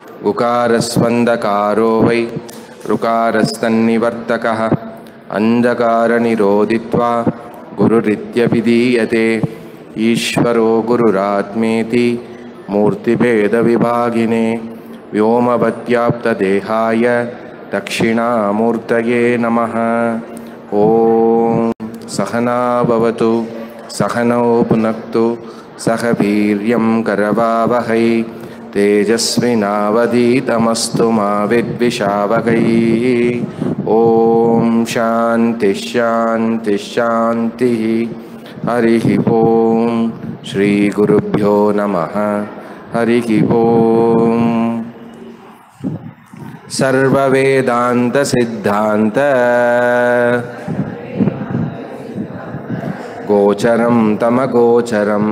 उकारस्वन्दकारो वै ऋकारस्तन्निवर्तकः अन्धकारनिरोधित्वा गुरुरित्यभिधीयते ईश्वरो गुरुरात्मेति मूर्तिभेदविभागिने व्योमवत्याप्तदेहाय दक्षिणामूर्तये नमः ॐ सहना भवतु सहनौ पुनक्तु सह वीर्यं करवावहै तेजस्विनावधीतमस्तु मा विद्विषावहैः ॐ शान्तिः शान्तिः शान्तिः हरिः ॐ श्रीगुरुभ्यो नमः हरिः ॐ सर्ववेदान्तसिद्धान्त गोचरं तमगोचरम्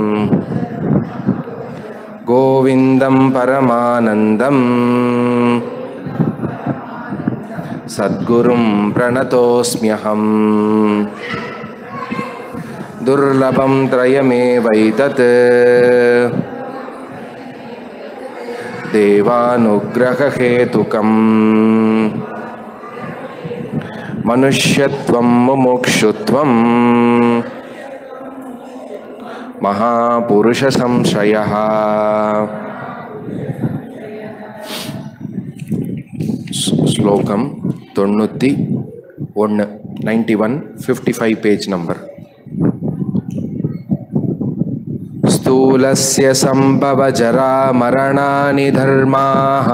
गोविन्दं परमानन्दम् सद्गुरुं प्रणतोऽस्म्यहम् दुर्लभं त्रयमेवैतत् देवानुग्रहहेतुकम् मनुष्यत्वं मुमुक्षुत्वं महापुरुषसंश्रयः ஸ்லோகம் தொண்ணூற்றி ஒன்று ninety one fifty five page number स्थूलस्य सम्भवजरामरणानि धर्माः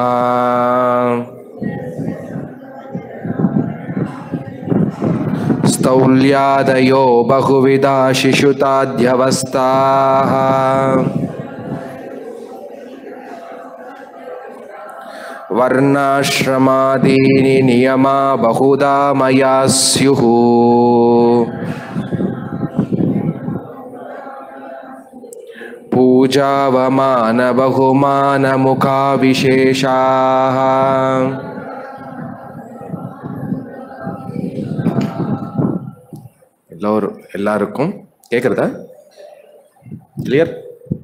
स्थौल्यादयो बहुविधा शिशुताध्यवस्थाः वर्णाश्रमादीनि नियमा बहुधा मया स्युः पूजावमानबहुमानमुखाविशेषाः எல்லோரும் எல்லாருக்கும் கேட்குறதா கிளியர்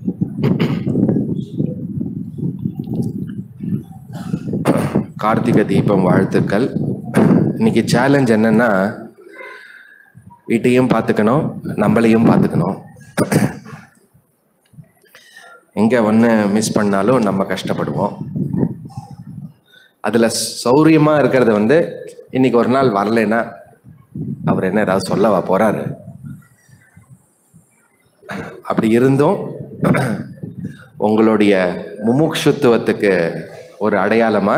கார்த்திகை தீபம் வாழ்த்துக்கள் இன்னைக்கு சேலஞ்ச் என்னன்னா வீட்டையும் பார்த்துக்கணும் நம்மளையும் பார்த்துக்கணும் எங்கே ஒன்று மிஸ் பண்ணாலும் நம்ம கஷ்டப்படுவோம் அதில் சௌரியமாக இருக்கிறது வந்து இன்னைக்கு ஒரு நாள் வரலைன்னா அவர் என்ன ஏதாவது சொல்லவா போறாரு அப்படி இருந்தும் உங்களுடைய முமுட்சுத்துவத்துக்கு ஒரு அடையாளமா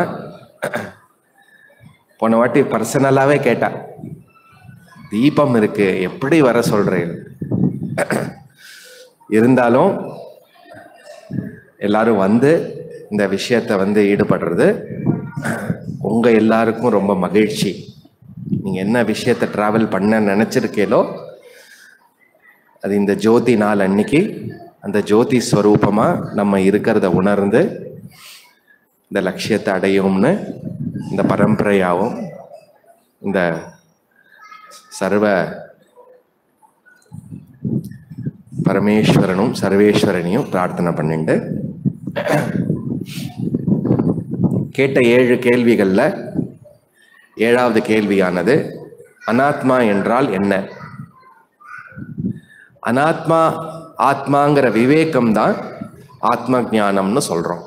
போன வாட்டி பர்சனலாகவே கேட்டா தீபம் இருக்கு எப்படி வர சொல்றேன் இருந்தாலும் எல்லாரும் வந்து இந்த விஷயத்தை வந்து ஈடுபடுறது உங்க எல்லாருக்கும் ரொம்ப மகிழ்ச்சி நீங்க என்ன விஷயத்தை டிராவல் பண்ண நினைச்சிருக்கீங்களோ அது இந்த ஜோதி நாள் அன்னைக்கு அந்த ஜோதி ஸ்வரூபமா நம்ம இருக்கிறத உணர்ந்து இந்த லட்சியத்தை அடையும்னு இந்த பரம்பரையாவும் இந்த சர்வ பரமேஸ்வரனும் சர்வேஸ்வரனையும் பிரார்த்தனை பண்ணிட்டு கேட்ட ஏழு கேள்விகள்ல ஏழாவது கேள்வியானது அனாத்மா என்றால் என்ன அனாத்மா ஆத்மாங்கிற விவேகம் தான் ஆத்ம ஞானம்னு சொல்றோம்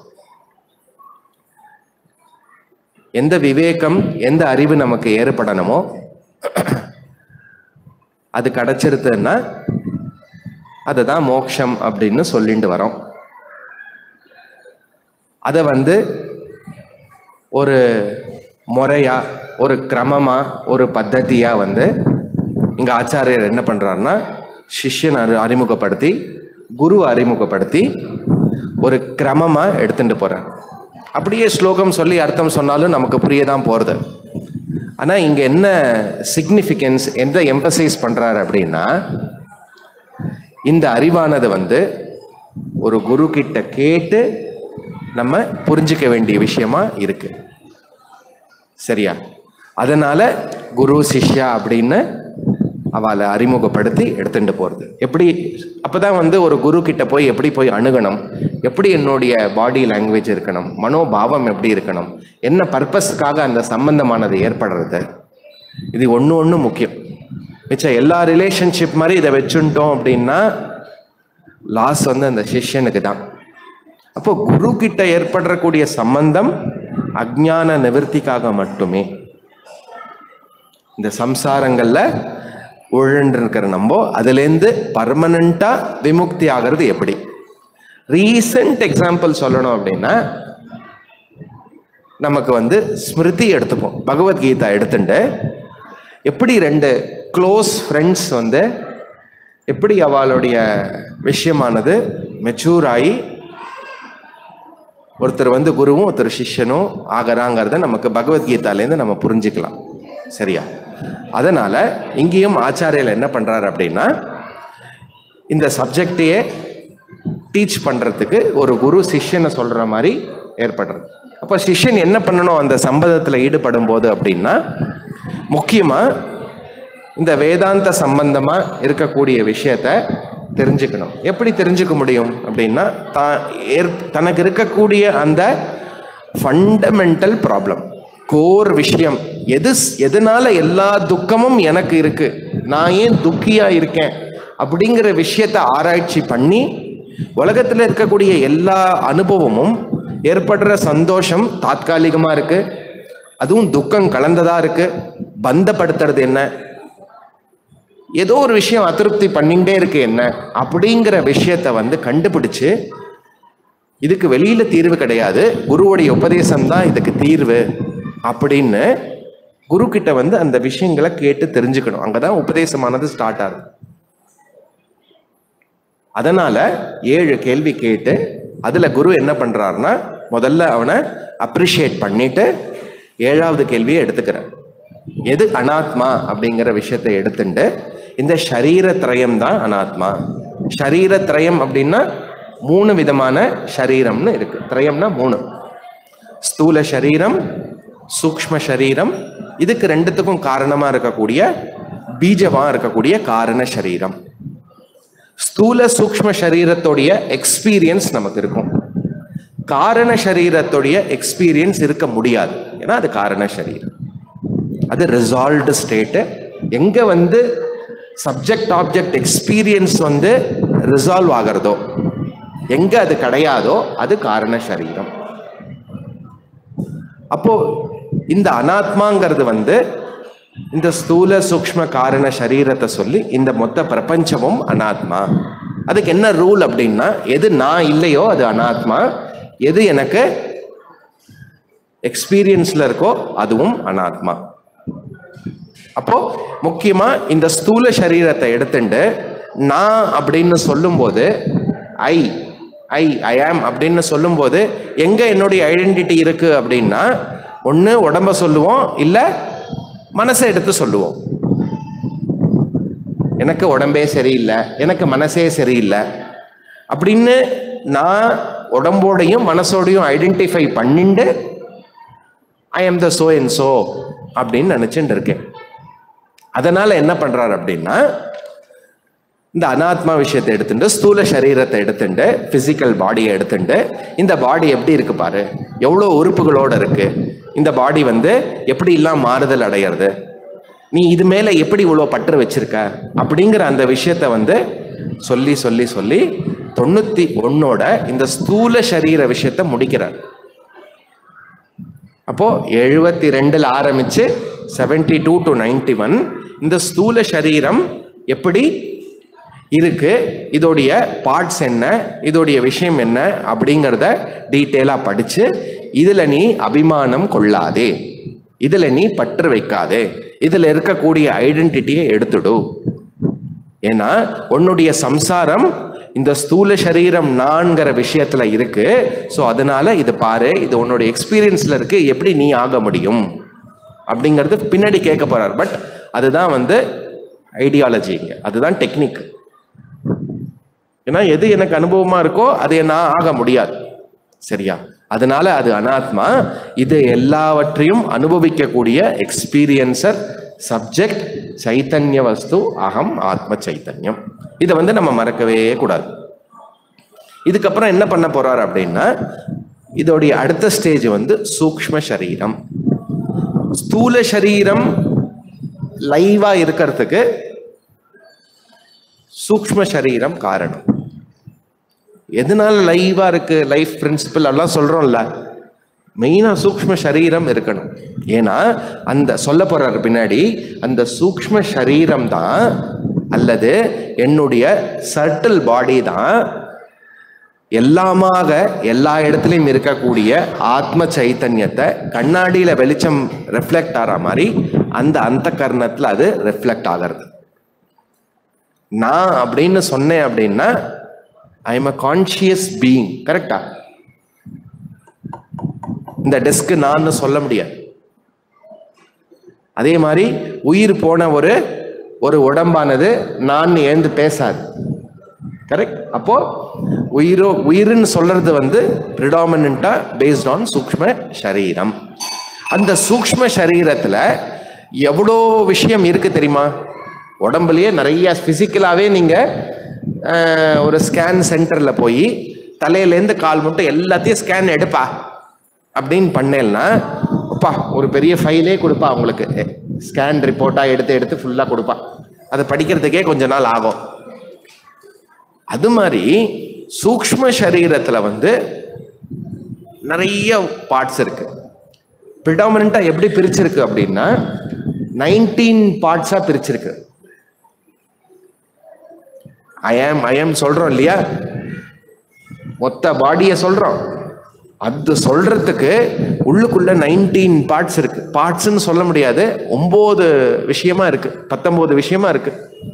எந்த விவேகம் எந்த அறிவு நமக்கு ஏற்படணுமோ அது கிடைச்சிருதுன்னா அதுதான் மோக்ஷம் அப்படின்னு சொல்லிட்டு வரோம் அதை வந்து ஒரு முறையா ஒரு கிரமமா ஒரு பத்ததியா வந்து இங்க ஆச்சாரியர் என்ன பண்றாருன்னா சிஷ்யன் அறி அறிமுகப்படுத்தி குரு அறிமுகப்படுத்தி ஒரு கிரமமா எடுத்துட்டு போறார் அப்படியே ஸ்லோகம் சொல்லி அர்த்தம் சொன்னாலும் நமக்கு புரியதான் போறது ஆனா இங்க என்ன சிக்னிஃபிகன்ஸ் எந்த எம்பசைஸ் பண்றாரு அப்படின்னா இந்த அறிவானது வந்து ஒரு குரு கிட்ட கேட்டு நம்ம புரிஞ்சுக்க வேண்டிய விஷயமா இருக்கு சரியா அதனால குரு சிஷ்யா அப்படின்னு அவளை அறிமுகப்படுத்தி எடுத்துட்டு போகிறது எப்படி அப்பதான் வந்து ஒரு குரு கிட்ட போய் எப்படி போய் அணுகணும் எப்படி என்னுடைய பாடி லாங்குவேஜ் இருக்கணும் மனோபாவம் எப்படி இருக்கணும் என்ன பர்பஸ்க்காக அந்த சம்பந்தமானது ஏற்படுறது இது ஒன்று ஒன்று முக்கியம் மிச்சம் எல்லா ரிலேஷன்ஷிப் மாதிரி இதை வச்சுட்டோம் அப்படின்னா லாஸ் வந்து அந்த சிஷ்யனுக்கு தான் அப்போ குரு கிட்ட ஏற்படக்கூடிய சம்பந்தம் அஜ்ஞான நிவர்த்திக்காக மட்டுமே இந்த சம்சாரங்கள்ல உழன்று இருக்கிற நம்ம அதுலேருந்து பர்மனண்டா விமுக்தி ஆகிறது எப்படி ரீசன்ட் எக்ஸாம்பிள் சொல்லணும் அப்படின்னா நமக்கு வந்து ஸ்மிருதி எடுத்துப்போம் பகவத்கீதா எடுத்துட்டு எப்படி ரெண்டு க்ளோஸ் ஃப்ரெண்ட்ஸ் வந்து எப்படி அவளுடைய விஷயமானது மெச்சூர் ஆகி ஒருத்தர் வந்து குருவும் ஒருத்தர் சிஷ்யனும் ஆகிறாங்கிறத நமக்கு பகவத்கீதாலேருந்து நம்ம புரிஞ்சுக்கலாம் சரியா அதனால இங்கேயும் ஆச்சாரியர் என்ன பண்றாரு அப்படின்னா இந்த சப்ஜெக்டையே டீச் பண்றதுக்கு ஒரு குரு சிஷ்யனை சொல்ற மாதிரி ஏற்படுறது அப்போ சிஷ்யன் என்ன பண்ணணும் அந்த சம்பந்தத்தில் ஈடுபடும் போது அப்படின்னா முக்கியமா இந்த வேதாந்த சம்பந்தமா இருக்கக்கூடிய விஷயத்த தெரிஞ்சுக்கணும் எப்படி தெரிஞ்சுக்க முடியும் அப்படின்னா தான் ஏற் தனக்கு இருக்கக்கூடிய அந்த ஃபண்டமெண்டல் ப்ராப்ளம் கோர் விஷயம் எது எதனால எல்லா துக்கமும் எனக்கு இருக்கு நான் ஏன் துக்கியா இருக்கேன் அப்படிங்கிற விஷயத்தை ஆராய்ச்சி பண்ணி உலகத்தில் இருக்கக்கூடிய எல்லா அனுபவமும் ஏற்படுற சந்தோஷம் தாத்காலிகமா இருக்கு அதுவும் துக்கம் கலந்ததா இருக்கு பந்தப்படுத்துறது என்ன ஏதோ ஒரு விஷயம் அதிருப்தி பண்ணிட்டே இருக்கு என்ன அப்படிங்கிற விஷயத்த வந்து கண்டுபிடிச்சு இதுக்கு வெளியில தீர்வு கிடையாது குருவுடைய உபதேசம் தான் இதுக்கு தீர்வு அப்படின்னு குரு கிட்ட வந்து அந்த விஷயங்களை கேட்டு தெரிஞ்சுக்கணும் அங்கதான் உபதேசமானது ஸ்டார்ட் ஆகுது அதனால ஏழு கேள்வி கேட்டு அதுல குரு என்ன பண்றாருன்னா முதல்ல அவனை அப்ரிஷியேட் பண்ணிட்டு ஏழாவது கேள்வியை எடுத்துக்கிறார் எது அனாத்மா அப்படிங்கிற விஷயத்தை எடுத்துட்டு இந்த ஷரீர திரயம் தான் அனாத்மா ஷரீர திரயம் அப்படின்னா மூணு விதமான ஷரீரம்னு இருக்கு திரயம்னா மூணு ஸ்தூல சரீரம் சூக்ஷ்ம சரீரம் இதுக்கு ரெண்டுத்துக்கும் காரணமா இருக்கக்கூடிய பீஜமா இருக்கக்கூடிய காரண சரீரம் ஸ்தூல சூக்ஷ்ம சரீரத்துடைய எக்ஸ்பீரியன்ஸ் நமக்கு இருக்கும் காரண சரீரத்துடைய எக்ஸ்பீரியன்ஸ் இருக்க முடியாது ஏன்னா அது காரண சரீரம் அது ரிசால்வ்டு ஸ்டேட்டு எங்க வந்து சப்ஜெக்ட் ஆப்ஜெக்ட் எக்ஸ்பீரியன்ஸ் வந்து ரிசால்வ் ஆகிறதோ எங்க அது கிடையாதோ அது காரண சரீரம் அப்போ இந்த அனாத்மாங்கிறது வந்து இந்த ஸ்தூல சூக்ஷ்ம காரண சரீரத்தை சொல்லி இந்த மொத்த பிரபஞ்சமும் அனாத்மா அதுக்கு என்ன ரூல் அப்படின்னா எது நான் இல்லையோ அது அனாத்மா எது எனக்கு எக்ஸ்பீரியன்ஸ்ல இருக்கோ அதுவும் அனாத்மா அப்போ முக்கியமா இந்த ஸ்தூல சரீரத்தை எடுத்துட்டு நான் அப்படின்னு சொல்லும்போது ஐ ஐ ஐ ஆம் அப்படின்னு சொல்லும்போது எங்க என்னுடைய ஐடென்டிட்டி இருக்கு அப்படின்னா ஒன்று உடம்ப சொல்லுவோம் இல்லை மனசை எடுத்து சொல்லுவோம் எனக்கு உடம்பே சரியில்லை எனக்கு மனசே சரியில்லை அப்படின்னு நான் உடம்போடையும் மனசோடையும் ஐடென்டிஃபை பண்ணிட்டு I am the so and so அப்படின்னு நினச்சிட்டு இருக்கேன் அதனால என்ன பண்றாரு அப்படின்னா இந்த அனாத்மா விஷயத்தை எடுத்துட்டு ஸ்தூல சரீரத்தை எடுத்துட்டு பிசிக்கல் பாடியை எடுத்துட்டு இந்த பாடி எப்படி இருக்கு பாரு எவ்வளோ உறுப்புகளோட இருக்கு இந்த பாடி வந்து எப்படி எல்லாம் மாறுதல் அடையிறது நீ இது மேல எப்படி இவ்வளோ பற்று வச்சிருக்க அப்படிங்கிற அந்த விஷயத்த வந்து சொல்லி சொல்லி சொல்லி தொண்ணூத்தி ஒன்னோட இந்த ஸ்தூல சரீர விஷயத்த முடிக்கிறார் அப்போ எழுபத்தி ரெண்டுல ஆரம்பிச்சு seventy two to ninety one இந்த ஸ்தூல சரீரம் எப்படி இருக்கு இதோடைய பார்ட்ஸ் என்ன இதோடைய விஷயம் என்ன அப்படிங்கிறத டீட்டெயிலாக படிச்சு இதுல நீ அபிமானம் கொள்ளாதே இதுல நீ பற்று வைக்காதே இதுல இருக்கக்கூடிய ஐடென்டிட்டியை எடுத்துடு ஏன்னா உன்னுடைய சம்சாரம் இந்த ஸ்தூல சரீரம் நான்கிற விஷயத்துல இருக்கு ஸோ அதனால இது பாரு இது உன்னோட எக்ஸ்பீரியன்ஸ்ல இருக்கு எப்படி நீ ஆக முடியும் அப்படிங்கிறது பின்னாடி கேட்க போறார் பட் அதுதான் வந்து ஐடியாலஜிங்க அதுதான் டெக்னிக் ஏன்னா எது எனக்கு அனுபவமா இருக்கோ அது நான் ஆக முடியாது சரியா அதனால அது அனாத்மா இது எல்லாவற்றையும் அனுபவிக்கக்கூடிய எக்ஸ்பீரியன்சர் சப்ஜெக்ட் சைத்தன்ய வஸ்து அகம் ஆத்ம சைத்தன்யம் இதை வந்து நம்ம மறக்கவே கூடாது இதுக்கப்புறம் என்ன பண்ண போறார் அப்படின்னா இதோடைய அடுத்த ஸ்டேஜ் வந்து சூக்ஷ்ம சரீரம் ஸ்தூல சரீரம் லைவா இருக்கிறதுக்கு சூக்ஷ்ம சரீரம் காரணம் எதனால லைவா இருக்கு லைஃப் பிரின்சிபல் எல்லாம் சொல்றோம்ல மெயினா சூக்ஷ்ம சரீரம் இருக்கணும் ஏன்னா அந்த சொல்ல போறாரு பின்னாடி அந்த சூக்ஷ்ம சரீரம் தான் அல்லது என்னுடைய சர்டில் பாடி தான் எல்லாமாக எல்லா இடத்துலையும் இருக்கக்கூடிய ஆத்ம சைத்தன்யத்தை கண்ணாடியில வெளிச்சம் ரெஃப்ளெக்ட் ஆகிற மாதிரி அந்த அந்த கர்ணத்துல அது ரெஃப்ளெக்ட் ஆகிறது நான் அப்படின்னு சொன்னேன் அப்படின்னா I am a conscious being கரெக்டா இந்த டெஸ்க் நான் சொல்ல முடியாது அதே மாதிரி உயிர் போன ஒரு ஒரு உடம்பானது நான் எழுந்து பேசாது கரெக்ட் அப்போ உயிரோ உயிர்னு சொல்றது வந்து ப்ரிடாமினா பேஸ்ட் ஆன் சூக்ஷ்ம சரீரம் அந்த சூக்ஷ்ம சரீரத்துல எவ்வளோ விஷயம் இருக்கு தெரியுமா உடம்புலயே நிறைய பிசிக்கலாவே நீங்க அஹ், ஒரு ஸ்கேன் சென்டர்ல போய் தலையிலேருந்து கால் மட்டும் எல்லாத்தையும் ஸ்கேன் எடுப்பா அப்படின்னு பண்ணேன்னா அப்பா ஒரு பெரிய ஃபைலே கொடுப்பா உங்களுக்கு ஸ்கேன் ரிப்போர்ட்டாக எடுத்து எடுத்து ஃபுல்லாக கொடுப்பா அதை படிக்கிறதுக்கே கொஞ்ச நாள் ஆகும் அது மாதிரி சூக்ஷ்ம சரீரத்துல வந்து நிறைய பார்ட்ஸ் இருக்கு ப்ரிடாமினா எப்படி பிரிச்சிருக்கு அப்படின்னா நைன்டீன் பார்ட்ஸா பிரிச்சிருக்கு ஐஎம் ஐஎம் சொல்றோம் இல்லையா மொத்த பாடியை சொல்றோம் அது சொல்றதுக்கு உள்ளுக்குள்ள நைன்டீன் பார்ட்ஸ் இருக்கு பார்ட்ஸ்னு சொல்ல முடியாது ஒன்பது விஷயமா இருக்கு பத்தொன்பது விஷயமா இருக்கு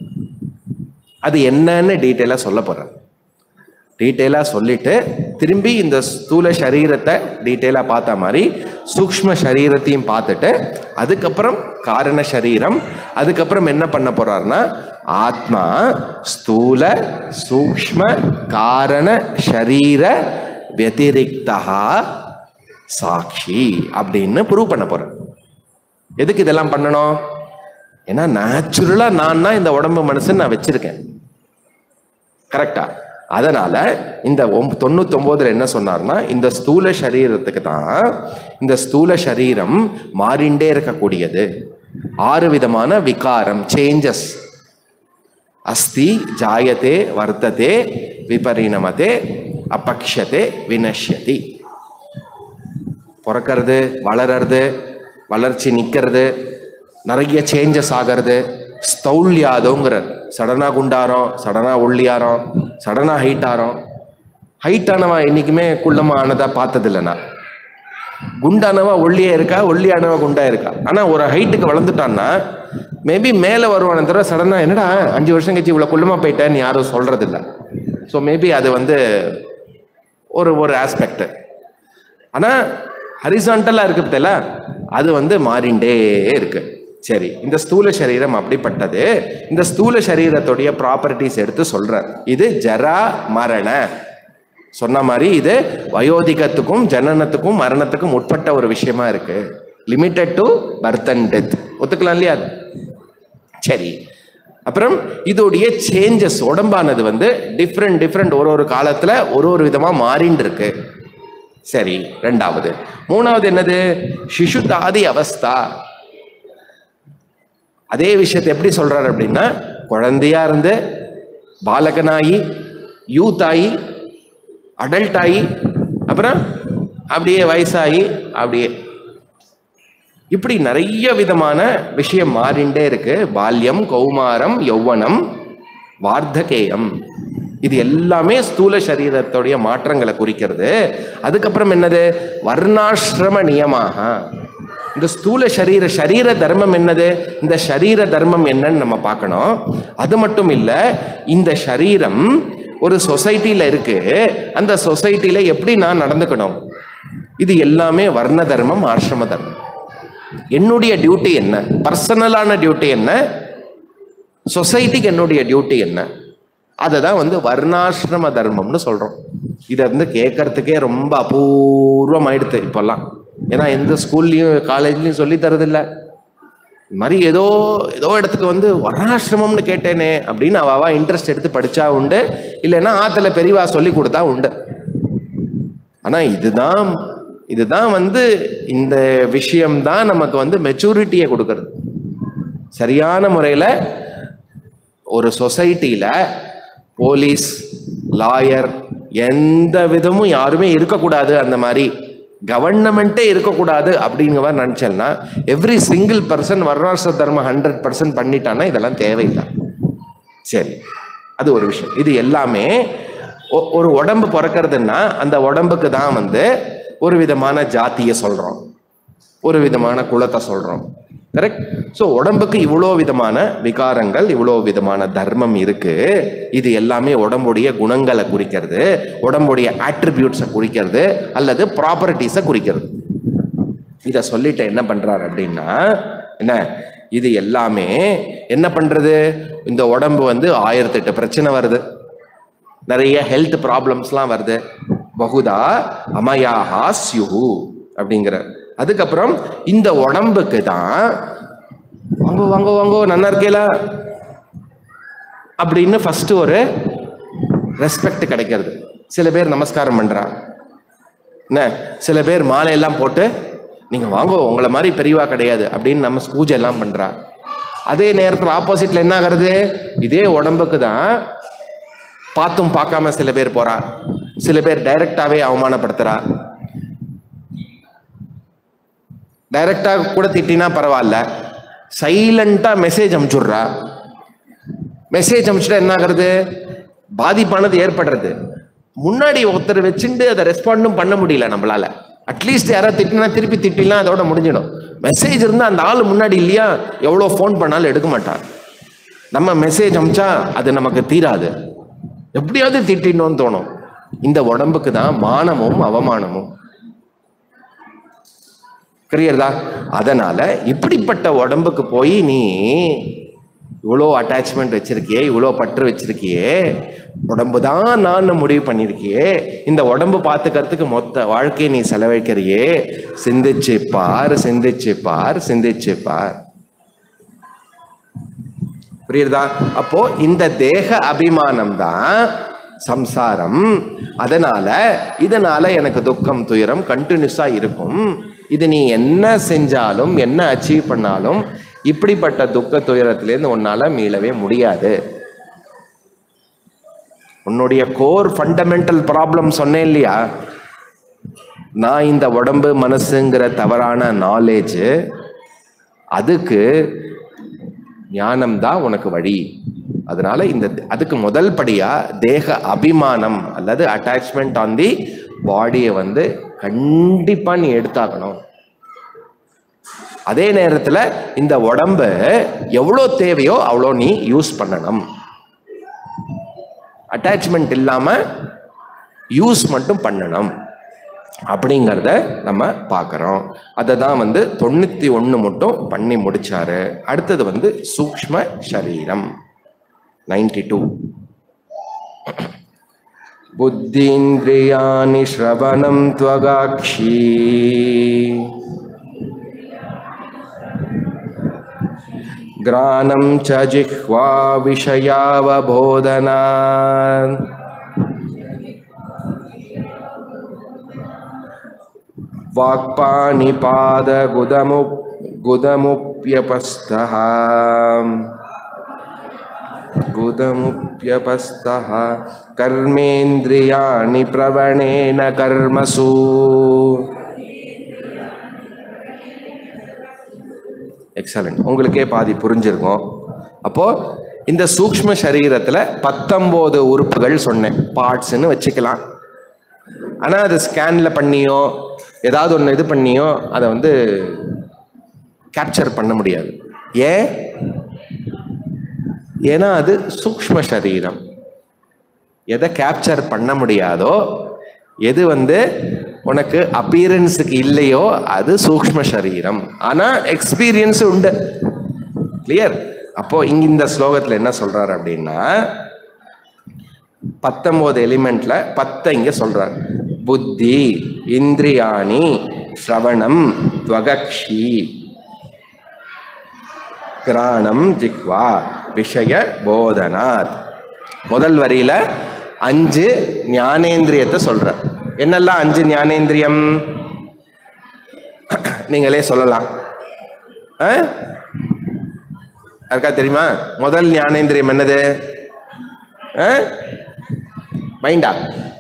அது என்னன்னு டீட்டெயிலாக சொல்ல போறேன் டீட்டெயிலாக சொல்லிட்டு திரும்பி இந்த ஸ்தூல சரீரத்தை டீட்டெயிலாக பார்த்த மாதிரி சூக்ஷ்ம சரீரத்தையும் பார்த்துட்டு அதுக்கப்புறம் காரண சரீரம் அதுக்கப்புறம் என்ன பண்ண போறாருன்னா ஆத்மா ஸ்தூல சூக்ஷ்ம காரண சரீர வத்திரிக்தா சாட்சி அப்படின்னு ப்ரூவ் பண்ண போறேன் எதுக்கு இதெல்லாம் பண்ணணும் ஏன்னா நேச்சுரலா நான் தான் இந்த உடம்பு மனசுன்னு நான் வச்சிருக்கேன் கரெக்டா அதனால இந்த ஒம்- தொண்ணூத்தொன்பதுல என்ன சொன்னார்னா இந்த ஸ்தூல சரீரத்துக்கு தான் இந்த ஸ்தூல சரீரம் மாறிண்டே இருக்கக்கூடியது ஆறு விதமான விகாரம் சேஞ்சஸ் அஸ்தி ஜாயத்தே வர்த்ததே விபரிணமதே அபக்ஷதே வினஷ்யதி பிறக்கிறது வளர்றது வளர்ச்சி நிற்கிறது நிறைய சேஞ்சஸ் ஆகிறது ஸ்தௌல்யாதோங்கிறார் சடனாக குண்டாரம் சடனாக ஒல்லியாரம் சடனாக ஹைட் ஆறோம் ஹைட் ஆனவன் என்றைக்குமே குள்ளமா ஆனதா பார்த்ததில்ல நான் குண்டானவா ஒல்லியா இருக்கா ஒல்லியானவா குண்டா இருக்கா ஆனா ஒரு ஹைட்டுக்கு வளர்ந்துட்டான்னா மேபி மேலே வருவானே தவிர சடனா என்னடா அஞ்சு வருஷம் கழிச்சு இவ்வளோ குள்ளமா போயிட்டேன்னு யாரும் சொல்றது இல்ல ஸோ மேபி அது வந்து ஒரு ஒரு ஆஸ்பெக்ட் ஆனா ஹரிசாண்டலா இருக்கு பார்த்தல அது வந்து மாறிண்டே இருக்கு சரி இந்த ஸ்தூல சரீரம் அப்படிப்பட்டது இந்த ஸ்தூல சரீரத்துடைய ப்ராப்பர்ட்டிஸ் எடுத்து சொல்றார் இது ஜரா மரண சொன்ன மாதிரி இது வயோதிகத்துக்கும் ஜனனத்துக்கும் மரணத்துக்கும் உட்பட்ட ஒரு விஷயமா இருக்கு limited to birth and death ஒத்துக்கலாம் இல்லையா அது? சரி அப்புறம் இதோடைய சேஞ்சஸ் உடம்பானது வந்து டிஃப்ரெண்ட் டிஃப்ரெண்ட் ஒரு ஒரு காலத்துல ஒரு ஒரு விதமா மாறின்னு இருக்கு சரி ரெண்டாவது மூணாவது என்னது சிசுதாதி அவஸ்தா அதே விஷயத்தை எப்படி சொல்றாரு அப்படின்னா குழந்தையா இருந்து பாலகனாகி யூத் ஆகி அடல்ட் ஆகி அப்புறம் அப்படியே வயசாகி அப்படியே இப்படி நிறைய விதமான விஷயம் மாறிண்டே இருக்கு பால்யம் கௌமாரம் யௌவனம் வார்த்தகேயம் இது எல்லாமே ஸ்தூல சரீரத்துடைய மாற்றங்களை குறிக்கிறது அதுக்கப்புறம் என்னது வர்ணாசிரம நியமாக இந்த ஸ்தூல சரீர சரீர தர்மம் என்னது இந்த சரீர தர்மம் என்னன்னு நம்ம பார்க்கணும் அது மட்டும் இல்ல இந்த சரீரம் ஒரு சொசைட்டில இருக்கு அந்த சொசைட்டில எப்படி நான் நடந்துக்கணும் இது எல்லாமே வர்ண தர்மம் ஆசிரம தர்மம் என்னுடைய டியூட்டி என்ன பர்சனலான டியூட்டி என்ன சொசைட்டிக்கு என்னுடைய டியூட்டி என்ன அதை தான் வந்து வர்ணாசிரம தர்மம்னு சொல்றோம் இதை வந்து கேட்கறதுக்கே ரொம்ப அபூர்வம் ஆயிடுது இப்பெல்லாம் ஏன்னா எந்த ஸ்கூல்லையும் காலேஜ்லயும் சொல்லி தரதில்ல இந்த மாதிரி ஏதோ ஏதோ இடத்துக்கு வந்து வர்ணாசிரமம்னு கேட்டேனே அப்படின்னு அவ இன்ட்ரெஸ்ட் எடுத்து படிச்சா உண்டு இல்லைன்னா ஆத்துல பெரியவா சொல்லி கொடுத்தா உண்டு ஆனா இதுதான் இதுதான் வந்து இந்த விஷயம்தான் நமக்கு வந்து மெச்சூரிட்டியை கொடுக்கறது சரியான முறையில ஒரு சொசைட்டில போலீஸ் லாயர் எந்த விதமும் யாருமே இருக்கக்கூடாது அந்த மாதிரி கவர்னமெண்ட்டே இருக்கக்கூடாது அப்படிங்கிற மாதிரி நினைச்சேன்னா எவ்ரி சிங்கிள் பர்சன் வர்ணாசிர தர்மம் ஹண்ட்ரட் பர்சன்ட் பண்ணிட்டான்னா இதெல்லாம் தேவையில்லை சரி அது ஒரு விஷயம் இது எல்லாமே ஒ- ஒரு உடம்பு பிறக்கிறதுன்னா அந்த உடம்புக்கு தான் வந்து ஒரு விதமான ஜாத்தியை சொல்றோம் ஒரு விதமான குலத்தை சொல்றோம் கரெக்ட் ஸோ உடம்புக்கு இவ்வளோ விதமான விகாரங்கள் இவ்வளோ விதமான தர்மம் இருக்கு இது எல்லாமே உடம்புடைய குணங்களை குறிக்கிறது உடம்புடைய ஆட்ரிபியூட்ஸை குறிக்கிறது அல்லது ப்ராப்பர்ட்டிஸை குறிக்கிறது இத சொல்லிட்டு என்ன பண்றாரு அப்படின்னா என்ன இது எல்லாமே என்ன பண்றது இந்த உடம்பு வந்து ஆயிரத்தி எட்டு பிரச்சனை வருது நிறைய ஹெல்த் ப்ராப்ளம்ஸ்லாம் வருது பகுதா அமயாஹா ஸ்யுஹு அப்படிங்கிற அதுக்கப்புறம் இந்த உடம்புக்கு தான் வாங்கோ வாங்கோ வாங்கோ நல்லா இருக்கேலா அப்படின்னு ஃபர்ஸ்ட் ஒரு ரெஸ்பெக்ட் கிடைக்கிறது சில பேர் நமஸ்காரம் பண்றா என்ன சில பேர் மாலையெல்லாம் போட்டு நீங்க வாங்கோ உங்களை மாதிரி பெரியவா கிடையாது அப்படின்னு நம்ம பூஜை எல்லாம் பண்றா அதே நேரத்தில் ஆப்போசிட்ல என்ன ஆகுறது இதே உடம்புக்கு தான் பார்த்தும் பார்க்காம சில பேர் போறா சில பேர் டைரக்டாவே அவமானப்படுத்துறா டைரக்டா கூட திட்டினா பரவாயில்ல சைலண்டா மெசேஜ் அனுப்பிச்சுடுறா மெசேஜ் அனுப்பிச்சுட்டா என்ன ஆகுறது பாதிப்பானது ஏற்படுறது முன்னாடி ஒருத்தர் வச்சுட்டு அதை ரெஸ்பாண்டும் பண்ண முடியல நம்மளால அட்லீஸ்ட் யாராவது திட்டினா திருப்பி திட்டிலாம் அதோட முடிஞ்சிடும் மெசேஜ் இருந்தா அந்த ஆள் முன்னாடி இல்லையா எவ்வளோ ஃபோன் பண்ணாலும் எடுக்க மாட்டான் நம்ம மெசேஜ் அமிச்சா அது நமக்கு தீராது எப்படியாவது திட்டினோன்னு தோணும் இந்த உடம்புக்கு தான் மானமும் அவமானமும் கிரியர்தா அதனால இப்படிப்பட்ட உடம்புக்கு போய் நீ இவ்வளோ அட்டாச்மெண்ட் வச்சிருக்கியே இவ்வளோ பற்று வச்சிருக்கியே உடம்பு தான் நான் முடிவு பண்ணியிருக்கியே இந்த உடம்பு பார்த்துக்கிறதுக்கு மொத்த வாழ்க்கையை நீ செலவழிக்கிறியே சிந்திச்சு பார் சிந்திச்சு பார் சிந்திச்சு பார் புரியுதா அப்போ இந்த தேக அபிமானம் தான் சம்சாரம் அதனால இதனால எனக்கு துக்கம் துயரம் கண்டினியூஸா இருக்கும் இது நீ என்ன செஞ்சாலும் என்ன அச்சீவ் பண்ணாலும் இப்படிப்பட்ட துக்க துயரத்திலேருந்து உன்னால மீளவே முடியாது உன்னுடைய கோர் ஃபண்டமெண்டல் ப்ராப்ளம் சொன்னேன் இல்லையா நான் இந்த உடம்பு மனசுங்கிற தவறான நாலேஜ் அதுக்கு ஞானம் தான் உனக்கு வழி அதனால இந்த அதுக்கு முதல் படியா தேக அபிமானம் அல்லது அட்டாச்மெண்ட் ஆன் தி பாடியை வந்து கண்டிப்பா நீ எடுத்தாகணும் அதே நேரத்துல இந்த உடம்ப எவ்வளோ தேவையோ அவ்வளோ நீ யூஸ் பண்ணணும் அட்டாச்மெண்ட் இல்லாம யூஸ் மட்டும் பண்ணணும் அப்படிங்கிறத நம்ம பார்க்குறோம் அதை தான் வந்து தொண்ணூற்றி ஒன்று மட்டும் பண்ணி முடிச்சாரு அடுத்தது வந்து சூக்ஷ்ம சரீரம் நைன்டி டூ புத்தீந்திரியாணி ஸ்ரவணம் துவகாட்சி கிரானம் ச ஜிஹ்வா விஷயாவபோதனா वाक्पाणिपादगुदमु गुदमुप्यपस्तः गुदमुप्यपस्तः कर्मेन्द्रियाणि प्रवणेन कर्मसु எக்ஸலண்ட் உங்களுக்கே பாதி புரிஞ்சிருக்கும் அப்போ இந்த சூக்ஷ்ம சரீரத்துல பத்தொன்பது உறுப்புகள் சொன்னேன் பார்ட்ஸ்னு வச்சுக்கலாம் ஆனா அது ஸ்கேன்ல பண்ணியோ ஏதாவது ஒன்று இது பண்ணியோ அதை வந்து கேப்சர் பண்ண முடியாது ஏன் ஏன்னா அது சூக்ஷ்ம சரீரம் எதை கேப்சர் பண்ண முடியாதோ எது வந்து உனக்கு அப்பியரன்ஸுக்கு இல்லையோ அது சூக்ஷ்ம சரீரம் ஆனா எக்ஸ்பீரியன்ஸ் உண்டு கிளியர் அப்போ இங்க இந்த ஸ்லோகத்துல என்ன சொல்றாரு அப்படின்னா பத்தொன்பது எலிமெண்ட்ல பத்தை இங்க சொல்றார் புத்தி இந்திரியாணி சிரவணம் துவகக்ஷி கிராணம் ஜிக்வா விஷய போதனாத் முதல் வரியில அஞ்சு ஞானேந்திரியத்தை சொல்ற என்னெல்லாம் அஞ்சு ஞானேந்திரியம் நீங்களே சொல்லலாம் ஆ? யாருக்கா தெரியுமா முதல் ஞானேந்திரியம் என்னது மைண்டா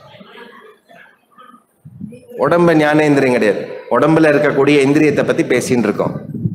உடம்பு ஞானேந்திரியம் கிடையாது உடம்புல இருக்கக்கூடிய இந்திரியத்தை பத்தி பேசின்னு இருக்கோம்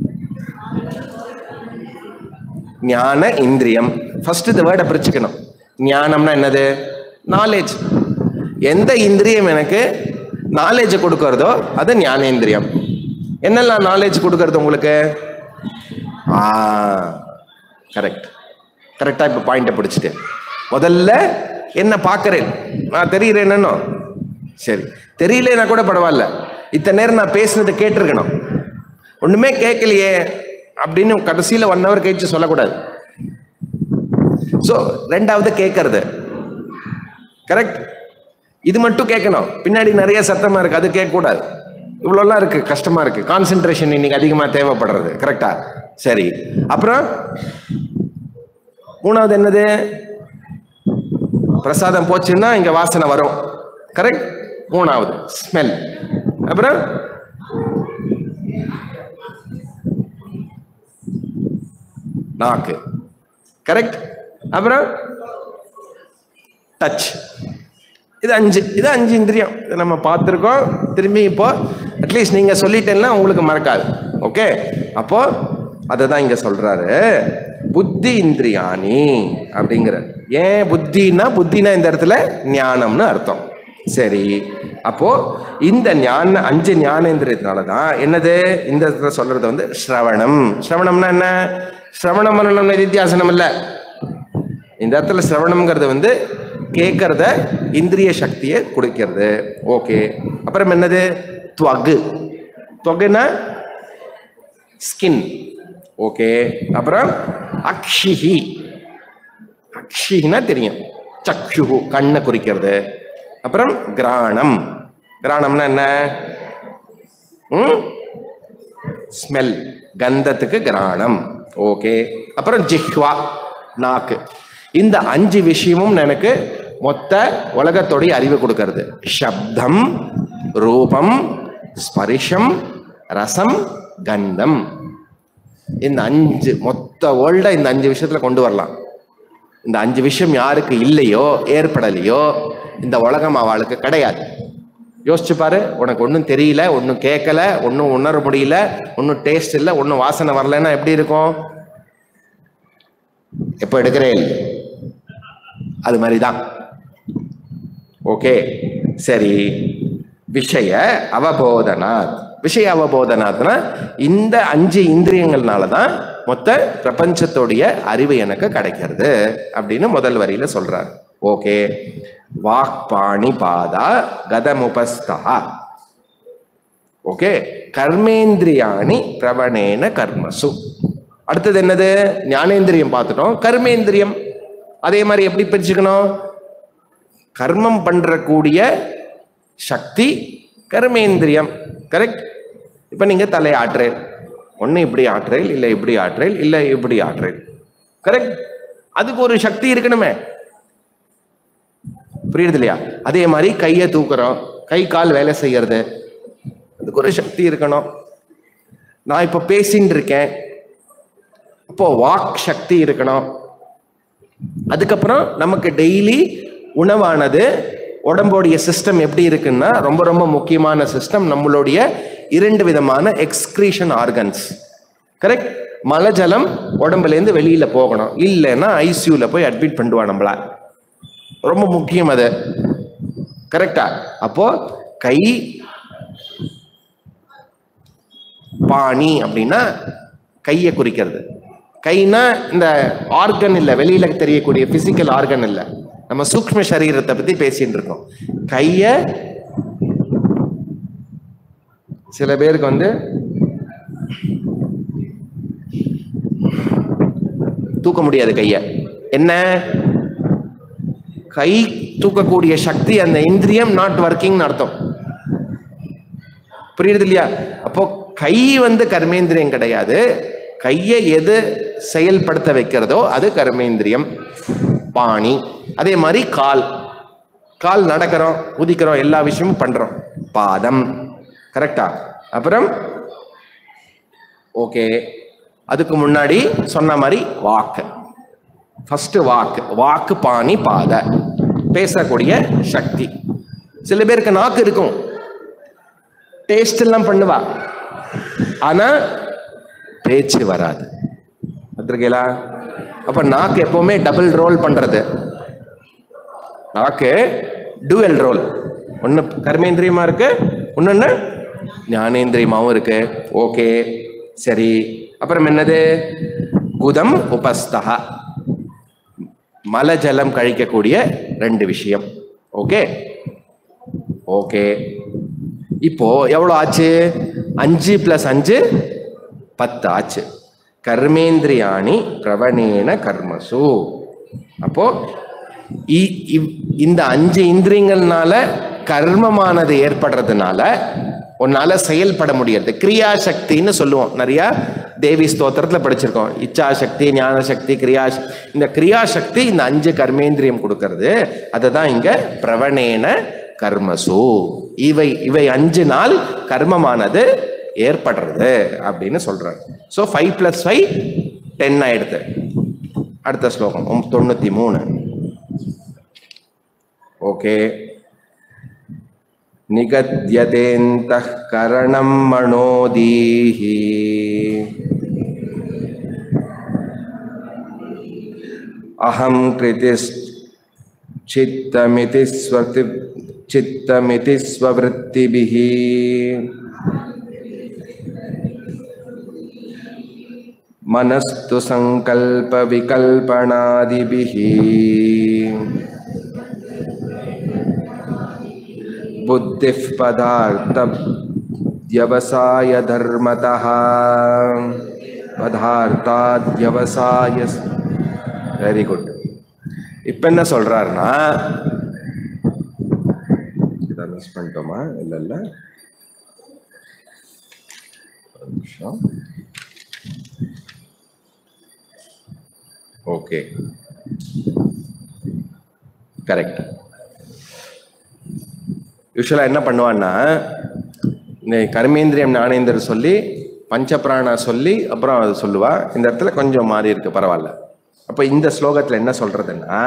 ஞான இந்திரியம் ஃபர்ஸ்ட் இந்த வேர்டை பிரிச்சுக்கணும் ஞானம்னா என்னது நாலேஜ் எந்த இந்திரியம் எனக்கு நாலேஜ் கொடுக்கறதோ அது ஞானேந்திரியம் என்னெல்லாம் நாலேஜ் கொடுக்கறது உங்களுக்கு ஆ கரெக்ட் கரெக்டாக இப்போ பாயிண்ட்டை பிடிச்சிட்டேன் முதல்ல என்ன பார்க்குறேன் நான் தெரியுறேன்னு சரி தெரியலனா கூட பரவாயில்ல இத்தனை நேரம் நான் பேசுனதை கேட்டிருக்கணும் ஒண்ணுமே கேட்கலையே அப்படின்னு கடைசியில் ஒன் ஹவர் கழிச்சு சொல்லக்கூடாது ஸோ ரெண்டாவது கேட்கறது கரெக்ட் இது மட்டும் கேட்கணும் பின்னாடி நிறைய சத்தமா இருக்கு அது கேட்கக்கூடாது இவ்வளோலாம் இருக்கு கஷ்டமா இருக்கு கான்சென்ட்ரேஷன் இன்னைக்கு அதிகமாக தேவைப்படுறது கரெக்டா சரி அப்புறம் மூணாவது என்னது பிரசாதம் போச்சுன்னா இங்க வாசனை வரும் கரெக்ட் மூணாவது ஸ்மெல் அப்புறம் நாக்கு கரெக்ட் அப்புறம் டச் இது அஞ்சு இது அஞ்சு இந்திரியம் இதை நம்ம பார்த்துருக்கோம் திரும்பி இப்போ அட்லீஸ்ட் நீங்க சொல்லிட்டேன்னா உங்களுக்கு மறக்காது ஓகே அப்போ அதை தான் இங்க சொல்றாரு புத்தி இந்திரியாணி அப்படிங்கிற ஏன் புத்தின்னா புத்தினா இந்த இடத்துல ஞானம்னு அர்த்தம் சரி அப்போ இந்த ஞான அஞ்சு ஞானேந்திரியத்தினால தான் என்னது இந்த இடத்துல சொல்றது வந்து ஸ்ரவணம் ஸ்ரவணம்னா என்ன ஸ்ரவணம் மரணம் நிதித்தியாசனம் இல்லை இந்த இடத்துல சிரவணம்ங்கிறது வந்து கேட்கறத இந்திரிய சக்தியை கொடுக்கிறது ஓகே அப்புறம் என்னது துவகு துவகுனா ஸ்கின் ஓகே அப்புறம் அக்ஷிஹி அக்ஷினா தெரியும் சக்ஷுஹு கண்ணை குறிக்கிறது அப்புறம் கிராணம் கிராணம்னா என்ன ம் ஸ்மெல் கந்தத்துக்கு கிராணம் ஓகே அப்புறம் ஜிஹ்வா நாக்கு இந்த அஞ்சு விஷயமும் எனக்கு மொத்த உலகத்தோடைய அறிவு கொடுக்கிறது சப்தம் ரூபம் ஸ்பரிஷம் ரசம் கந்தம் இந்த அஞ்சு மொத்த வேர்ல்டை இந்த அஞ்சு விஷயத்துல கொண்டு வரலாம் இந்த அஞ்சு விஷயம் யாருக்கு இல்லையோ ஏற்படலையோ இந்த உலகம் அவளுக்கு கிடையாது யோசிச்சு பாரு உனக்கு ஒன்றும் தெரியல ஒன்றும் கேட்கல ஒன்றும் உணர முடியல ஒன்றும் டேஸ்ட் இல்லை ஒன்றும் வாசனை வரலைன்னா எப்படி இருக்கும் எப்போ எடுக்கிறேன் அது மாதிரி தான் ஓகே சரி விஷய அவபோதனாத் விஷய அவபோதனாத்னா இந்த அஞ்சு இந்திரியங்கள்னால தான் மொத்த பிரபஞ்சத்தோடைய அறிவு எனக்கு கிடைக்கிறது அப்படின்னு முதல் வரியில சொல்றார் ஓகே வாக் பாணி பாதா கதமுபஸ்தா ஓகே கர்மேந்திரியாணி பிரவணேன கர்மசு அடுத்தது என்னது ஞானேந்திரியம் பார்த்துட்டோம் கர்மேந்திரியம் அதே மாதிரி எப்படி பிரிச்சுக்கணும் கர்மம் பண்றக்கூடிய சக்தி கர்மேந்திரியம் கரெக்ட் இப்போ நீங்க தலை ஆட்டுறேன் ஒன்று இப்படி ஆட்டுறேன் இல்லை இப்படி ஆட்டுறேன் இல்லை இப்படி ஆட்டுறேன் கரெக்ட் அதுக்கு ஒரு சக்தி இருக்கணுமே புரியுது இல்லையா அதே மாதிரி கையை தூக்குறோம் கை கால் வேலை செய்யறது அதுக்கு ஒரு சக்தி இருக்கணும் நான் இப்போ பேசின்னு இருக்கேன் அப்போ வாக் சக்தி இருக்கணும் அதுக்கப்புறம் நமக்கு டெய்லி உணவானது உடம்போடைய சிஸ்டம் எப்படி இருக்குன்னா ரொம்ப ரொம்ப முக்கியமான சிஸ்டம் நம்மளுடைய இரண்டு விதமான எக்ஸ்கிரீஷன் ஆர்கன்ஸ் கரெக்ட் மலஜலம் உடம்புலேருந்து வெளியில போகணும் இல்லைன்னா ஐசியூல போய் அட்மிட் பண்ணுவா நம்மள ரொம்ப முக்கியம் அது கரெக்டா அப்போ கை பாணி அப்படின்னா கையை குறிக்கிறது கைனா இந்த ஆர்கன் இல்லை வெளியில தெரியக்கூடிய பிசிக்கல் ஆர்கன் இல்லை நம்ம சூக்ம சரீரத்தை பத்தி பேசிட்டு இருக்கோம் கைய சில பேருக்கு வந்து தூக்க முடியாது கைய என்ன கை தூக்கக்கூடிய சக்தி அந்த இந்திரியம் நாட் ஒர்க்கிங்னு அர்த்தம் புரியுது இல்லையா அப்போ கை வந்து கர்மேந்திரியம் கிடையாது கையை எது செயல்படுத்த வைக்கிறதோ அது கர்மேந்திரியம் பாணி அதே மாதிரி கால் கால் நடக்கிறோம் உதிக்கிறோம் எல்லா விஷயமும் பண்றோம் பாதம் கரெக்டா அப்புறம் ஓகே அதுக்கு முன்னாடி சொன்ன மாதிரி வாக்கு ஃபர்ஸ்ட் வாக்கு வாக்கு பாணி பாத பேசக்கூடிய சக்தி சில பேருக்கு நாக்கு இருக்கும் டேஸ்ட் எல்லாம் பண்ணுவா ஆனா பேச்சு வராது பார்த்துருக்கீங்களா அப்ப நாக்கு எப்பவுமே டபுள் ரோல் பண்றது நாக்கு டூவல் ரோல் ஒன்று கர்மேந்திரியமா இருக்கு இன்னொன்று ஞானேந்திரியமாவும் இருக்கு ஓகே சரி அப்புறம் என்னது குதம் உபஸ்தகா மல ஜலம் கழிக்கக்கூடிய ரெண்டு விஷயம் ஓகே ஓகே இப்போ எவ்வளோ ஆச்சு அஞ்சு பிளஸ் அஞ்சு பத்து ஆச்சு கர்மேந்திரியாணி பிரவணேன கர்மசு அப்போ இ- இவ்- இந்த அஞ்சு இந்திரியங்கள்னால கர்மமானது ஏற்படுறதுனால உன்னால செயல்பட முடியாது கிரியா சக்தின்னு சொல்லுவோம் நிறைய தேவி ஸ்தோத்திரத்துல படிச்சிருக்கோம் இச்சா சக்தி ஞான சக்தி கிரியா சக்- இந்த கிரியா சக்தி இந்த அஞ்சு கர்மேந்திரியம் கொடுக்கறது அதுதான் இங்க பிரவணேன கர்மசு இவை இவை அஞ்சு நாள் கர்மமானது ஏற்படுறது அப்படின்னு சொல்றாங்க so five plus five ten ஆயிடுது அடுத்த ஸ்லோகம் ஒம்- தொண்ணூத்தி மூணு ஓகே निगद्यतेऽन्तः करणं मणोदीः अहं कृतिश्चित्तमिति स्वति चित्तमिति स्ववृत्तिभिः मनस्तु सङ्कल्पविकल्पनादिभिः बुद्धिः पदार्थव्यवसायधर्मतः பதார்த்தாத்யவசாய வெரி குட் இப்ப என்ன சொல்றாருன்னா இதை மிஸ் பண்ணிட்டோமா இல்ல இல்ல ஒரு நிமிஷம் ஓகே கரெக்ட் யூஸ்வலாக என்ன பண்ணுவான்னா இந்த கர்மேந்திரியம் ஞானேந்திரர் சொல்லி பஞ்சபிராணா சொல்லி அப்புறம் அது சொல்லுவா இந்த இடத்துல கொஞ்சம் மாறி இருக்கு பரவாயில்ல அப்போ இந்த ஸ்லோகத்தில் என்ன சொல்றதுன்னா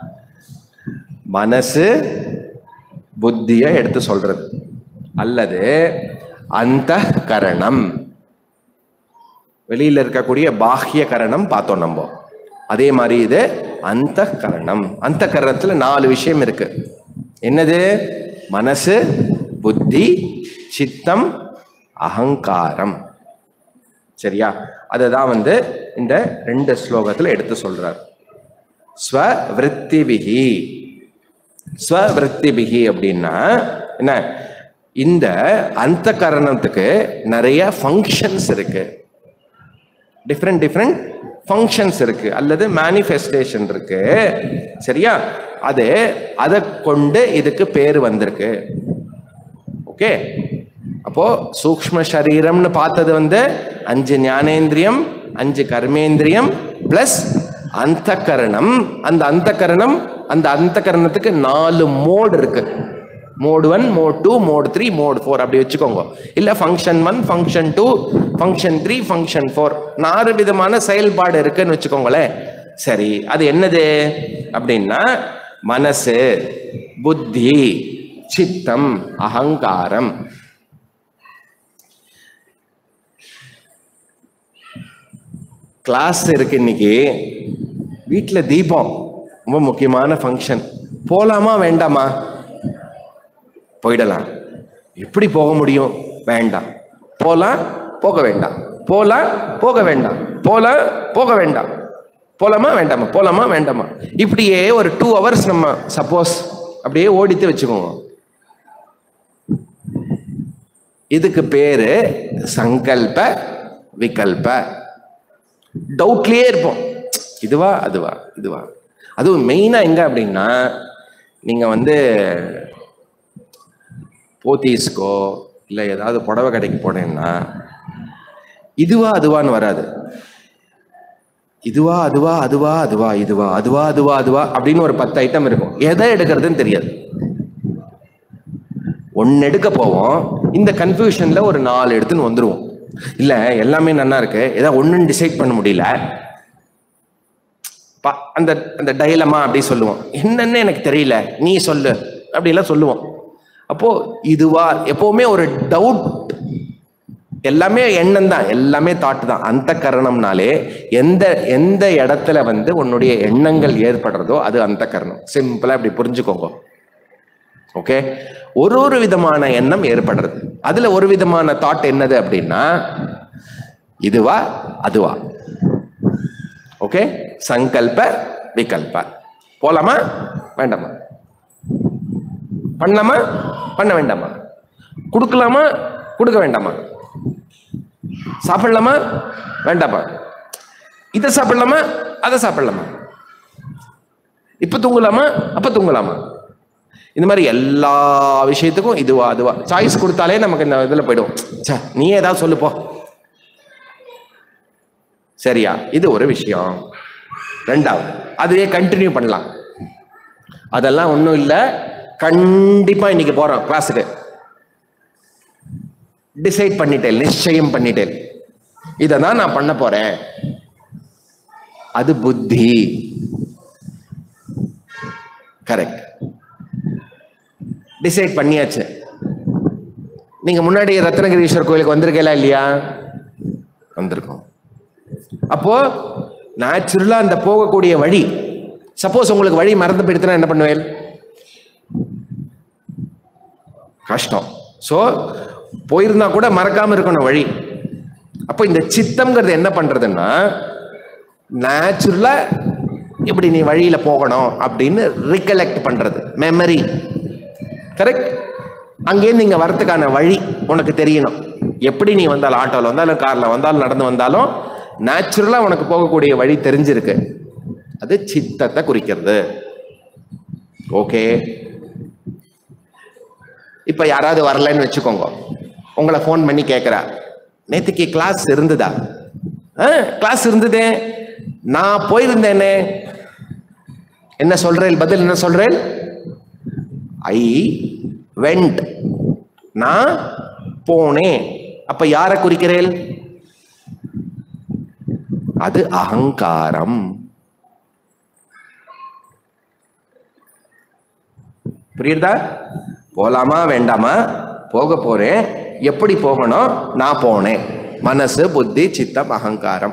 மனசு புத்தியை எடுத்து சொல்றது அல்லது அந்த கரணம் வெளியில இருக்கக்கூடிய பாஹ்ய கரணம் பார்த்தோம் நம்ம அதே மாதிரி இது அந்த கரணம் அந்த கரணத்துல நாலு விஷயம் இருக்கு என்னது மனசு புத்தி சித்தம் அகங்காரம் சரியா அதுதான் வந்து இந்த ரெண்டு ஸ்லோகத்துல எடுத்து சொல்றார் ஸ்வவிருத்திபிகி ஸ்வவிருத்திபிகி அப்படின்னா என்ன இந்த அந்த கரணத்துக்கு நிறைய ஃபங்க்ஷன்ஸ் இருக்கு டிஃப்ரெண்ட் டிஃப்ரெண்ட் ஃபங்க்ஷன்ஸ் இருக்கு அல்லது மேனிஃபெஸ்டேஷன் இருக்கு சரியா அது அதை கொண்டு இதுக்கு பேர் வந்திருக்கு ஓகே அப்போ சூக்ஷ்ம சரீரம்னு பார்த்தது வந்து அஞ்சு ஞானேந்திரியம் அஞ்சு கர்மேந்திரியம் பிளஸ் அந்த கரணம் அந்த அந்த கரணம் அந்த அந்த கரணத்துக்கு நாலு மோடு இருக்கு mode one mode two mode three mode four அப்படி வச்சுக்கோங்க இல்ல function one function two function three function four நாலு விதமான செயல்பாடு இருக்குன்னு வச்சுக்கோங்களேன் சரி அது என்னது அப்படின்னா மனசு புத்தி சித்தம் அகங்காரம் கிளாஸ் இருக்கு இன்னைக்கு வீட்டில் தீபம் ரொம்ப முக்கியமான ஃபங்க்ஷன் போலாமா வேண்டாமா போயிடலாம் எப்படி போக முடியும் வேண்டாம் போலாம் போக வேண்டாம் போலாம் போக வேண்டாம் போலாம் போக வேண்டாம் போலாமா வேண்டாமா போலாமா வேண்டாமா இப்படியே ஒரு டூ ஹவர்ஸ் நம்ம சப்போஸ் அப்படியே ஓடித்து வச்சுக்கோங்க இதுக்கு பேரு சங்கல்ப விகல்ப டவுட்லயே இருப்போம் இதுவா அதுவா இதுவா அதுவும் மெயினா எங்க அப்படின்னா நீங்க வந்து போத்தீஸ்க்கோ இல்லை ஏதாவது புடவை கடைக்கு போனீங்கன்னா இதுவா அதுவான்னு வராது இதுவா அதுவா அதுவா அதுவா இதுவா அதுவா அதுவா அதுவா அப்படின்னு ஒரு பத்து ஐட்டம் இருக்கும் எதை எடுக்கிறதுன்னு தெரியாது ஒன்னு எடுக்க போவோம் இந்த கன்ஃபியூஷன்ல ஒரு நாலு எடுத்துன்னு வந்துருவோம் இல்ல எல்லாமே நல்லா இருக்கு ஏதோ ஒண்ணுன்னு டிசைட் பண்ண முடியல ப- அந்த அந்த டைலமா அப்படி சொல்லுவோம் என்னன்னு எனக்கு தெரியல நீ சொல்லு அப்படிலாம் சொல்லுவோம் அப்போ இதுவா எப்பவுமே ஒரு டவுட் எல்லாமே எண்ணம் தான் எல்லாமே தாட் தான் அந்த கரணம்னாலே எந்த எந்த இடத்துல வந்து உன்னுடைய எண்ணங்கள் ஏற்படுறதோ அது அந்த கரணம் சிம்பிளா இப்படி புரிஞ்சுக்கோங்க ஓகே ஒரு ஒரு விதமான எண்ணம் ஏற்படுறது அதுல ஒரு விதமான தாட் என்னது அப்படின்னா இதுவா அதுவா ஓகே சங்கல்ப விகல்ப போலாமா வேண்டாமா பண்ணலாமா பண்ண வேண்டாமா கொடுக்கலாமா கொடுக்க வேண்டாமா சாப்பிடலாமா வேண்டாமா இதை சாப்பிடலாமா அதை சாப்பிடலாமா இப்ப தூங்கலாமா அப்ப தூங்கலாமா இந்த மாதிரி எல்லா விஷயத்துக்கும் இதுவா அதுவா சாய்ஸ் கொடுத்தாலே நமக்கு இந்த இதுல போயிடும் ச்சே, நீ ஏதாவது சொல்லு போ சரியா இது ஒரு விஷயம் ரெண்டாவது அதுவே கண்டினியூ பண்ணலாம் அதெல்லாம் ஒன்றும் இல்லை கண்டிப்பா இன்னைக்கு போறோம் கிளாஸுக்கு டிசைட் பண்ணிட்டேன் நிச்சயம் பண்ணிட்டேன் இதை தான் நான் பண்ண போறேன் அது புத்தி கரெக்ட் டிசைட் பண்ணியாச்சு நீங்க முன்னாடி ரத்னகிரீஸ்வரர் கோயிலுக்கு வந்திருக்கீங்களா இல்லையா வந்திருக்கோம் அப்போ நேச்சுரலா அந்த போகக்கூடிய வழி சப்போஸ் உங்களுக்கு வழி மறந்து போயிடுச்சுன்னா என்ன பண்ணுவேன் கஷ்டம் ஸோ போயிருந்தா கூட மறக்காம இருக்கணும் வழி அப்போ இந்த சித்தம்ங்கிறது என்ன பண்றதுன்னா நேச்சுரலா இப்படி நீ வழியில போகணும் அப்படின்னு ரிகலெக்ட் பண்றது மெமரி கரெக்ட் அங்கேருந்து இங்க வரதுக்கான வழி உனக்கு தெரியணும் எப்படி நீ வந்தாலும் ஆட்டோல வந்தாலும் கார்ல வந்தாலும் நடந்து வந்தாலும் நேச்சுரலா உனக்கு போகக்கூடிய வழி தெரிஞ்சிருக்கு அது சித்தத்தை குறிக்கிறது ஓகே இப்ப யாராவது வரலன்னு வச்சுக்கோங்க உங்களை ஃபோன் பண்ணி கேட்குறா நேத்துக்கு கிளாஸ் இருந்ததா கிளாஸ் இருந்ததே நான் போயிருந்தேனே என்ன சொல்றேன் பதில் என்ன சொல்றேன் ஐ வெண்ட் நான் போனேன் அப்ப யாரை குறிக்கிறேன் அது அகங்காரம் புரியுதா போலாமா வேண்டாமா போக போறேன் எப்படி போகணும் நான் போனேன் மனசு புத்தி சித்தம் அகங்காரம்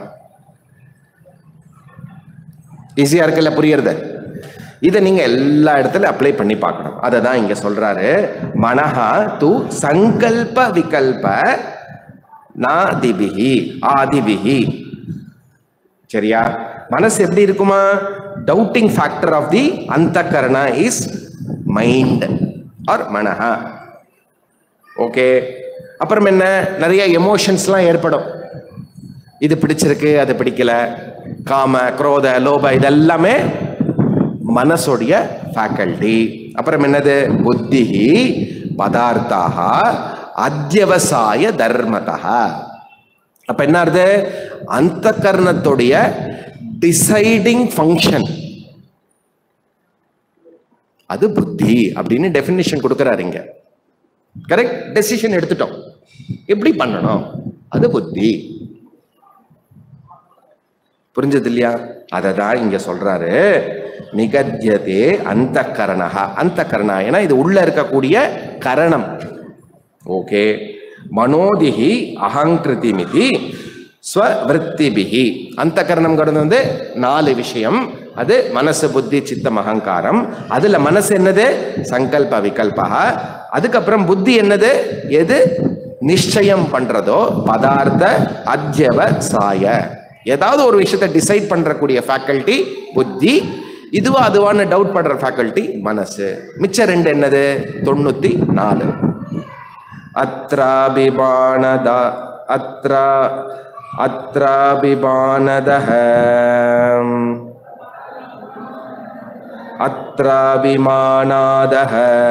ஈஸியா இருக்குல்ல புரியுறது இதை நீங்க எல்லா இடத்துல அப்ளை பண்ணி பார்க்கணும் அதை தான் இங்க சொல்றாரு மனஹா து சங்கல்ப விகல்ப நாதிபிஹி ஆதிபிஹி சரியா மனசு எப்படி இருக்குமா டவுட்டிங் ஃபேக்டர் ஆஃப் தி அந்த கரணா இஸ் மைண்ட் ஆர் மனஹா ஓகே அப்புறம் என்ன நிறைய எமோஷன்ஸ்லாம் ஏற்படும் இது பிடிச்சிருக்கு அது பிடிக்கல காம குரோத லோப இதெல்லாமே மனசோடைய ஃபேக்கல்டி அப்புறம் என்னது புத்தி பதார்த்தாக அத்தியவசாய தர்மதா அப்ப என்ன ஆறுது அந்த கர்ணத்துடைய டிசைடிங் ஃபங்க்ஷன் அது புத்தி அப்படின்னு டெஃபினிஷன் கொடுக்கிறாரு இங்க கரெக்ட் டெசிஷன் எடுத்துட்டோம் எப்படி பண்ணணும் அது புத்தி புரிஞ்சது இல்லையா அதை தான் இங்க சொல்றாரு நிகத்தியதே அந்த கரணா அந்த கரணா ஏன்னா இது உள்ள இருக்கக்கூடிய கரணம் ஓகே மனோதிகி அகங்கிருதிமிதி ஸ்வவிருத்திபிகி அந்த கரணம்ங்கிறது வந்து நாலு விஷயம் அது மனசு புத்தி சித்தம் அகங்காரம் அதுல மனசு என்னது சங்கல்ப விகல்பா அதுக்கப்புறம் புத்தி என்னது எது நிச்சயம் பண்றதோ பதார்த்த அத்தியவ சாய ஏதாவது ஒரு விஷயத்தை டிசைட் பண்றக்கூடிய ஃபேக்கல்டி புத்தி இதுவா அதுவான்னு டவுட் பண்ற ஃபேக்கல்டி மனசு மிச்ச ரெண்டு என்னது தொண்ணூத்தி நாலு அத்ராபிபானத அத்ரா அத்ராபிபானதः அத்ராபிமானாதஹ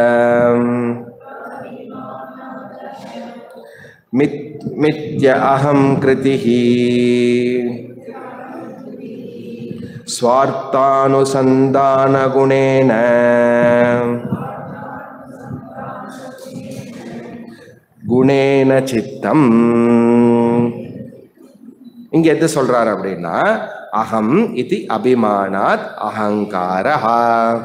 மித் மித்ய அகம் கிருதிः स्वार्थानुसन्धानगुणेन குணேன சித்தம் இங்க எது சொல்றாரு அப்படின்னா அகம் இது அபிமானாத் அகங்காரஹா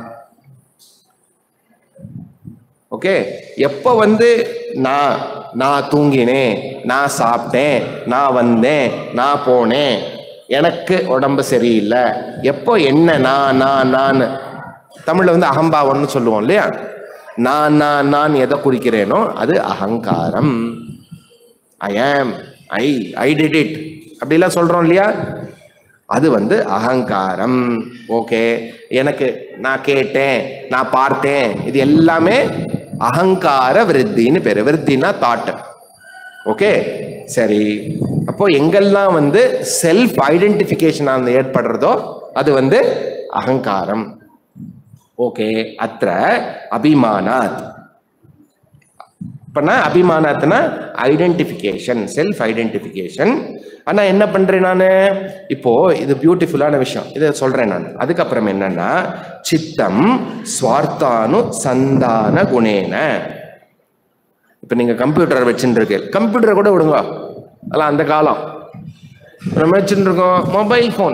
ஓகே எப்போ வந்து நான் நான் தூங்கினேன் நான் சாப்பிட்டேன் நான் வந்தேன் நான் போனேன் எனக்கு உடம்பு சரியில்லை எப்போ என்ன நான் நான் நான் தமிழ்ல வந்து அகம்பாவம்னு சொல்லுவோம் இல்லையா நான் நான் நான் எதை குறிக்கிறேனோ அது அகங்காரம் ஐ ஆம் ஐ ஐ டிட் இட் அப்படிலாம் சொல்றோம் இல்லையா அது வந்து அகங்காரம் ஓகே எனக்கு நான் கேட்டேன் நான் பார்த்தேன் இது எல்லாமே அகங்கார விருத்தின்னு பேரு விருத்தினா தாட் ஓகே சரி அப்போ எங்கெல்லாம் வந்து செல்ஃப் ஐடென்டிஃபிகேஷன் அந்த ஏற்படுறதோ அது வந்து அகங்காரம் ஓகே அத்த அபிமானாத் இப்பனா அபிமானத்துனா ஐடென்டிஃபிகேஷன் செல்ஃப் ஐடென்டிஃபிகேஷன் ஆனா என்ன பண்றேன் நான் இப்போ இது பியூட்டிஃபுல்லான விஷயம் இதை சொல்றேன் நான் அதுக்கப்புறம் என்னன்னா சித்தம் ஸ்வார்த்தானு சந்தான குணேன இப்ப நீங்க கம்ப்யூட்டர் வச்சுட்டு இருக்கு கம்ப்யூட்டரை கூட விடுங்க அதெல்லாம் அந்த காலம் நம்ம வச்சுட்டு இருக்கோம் மொபைல் ஃபோன்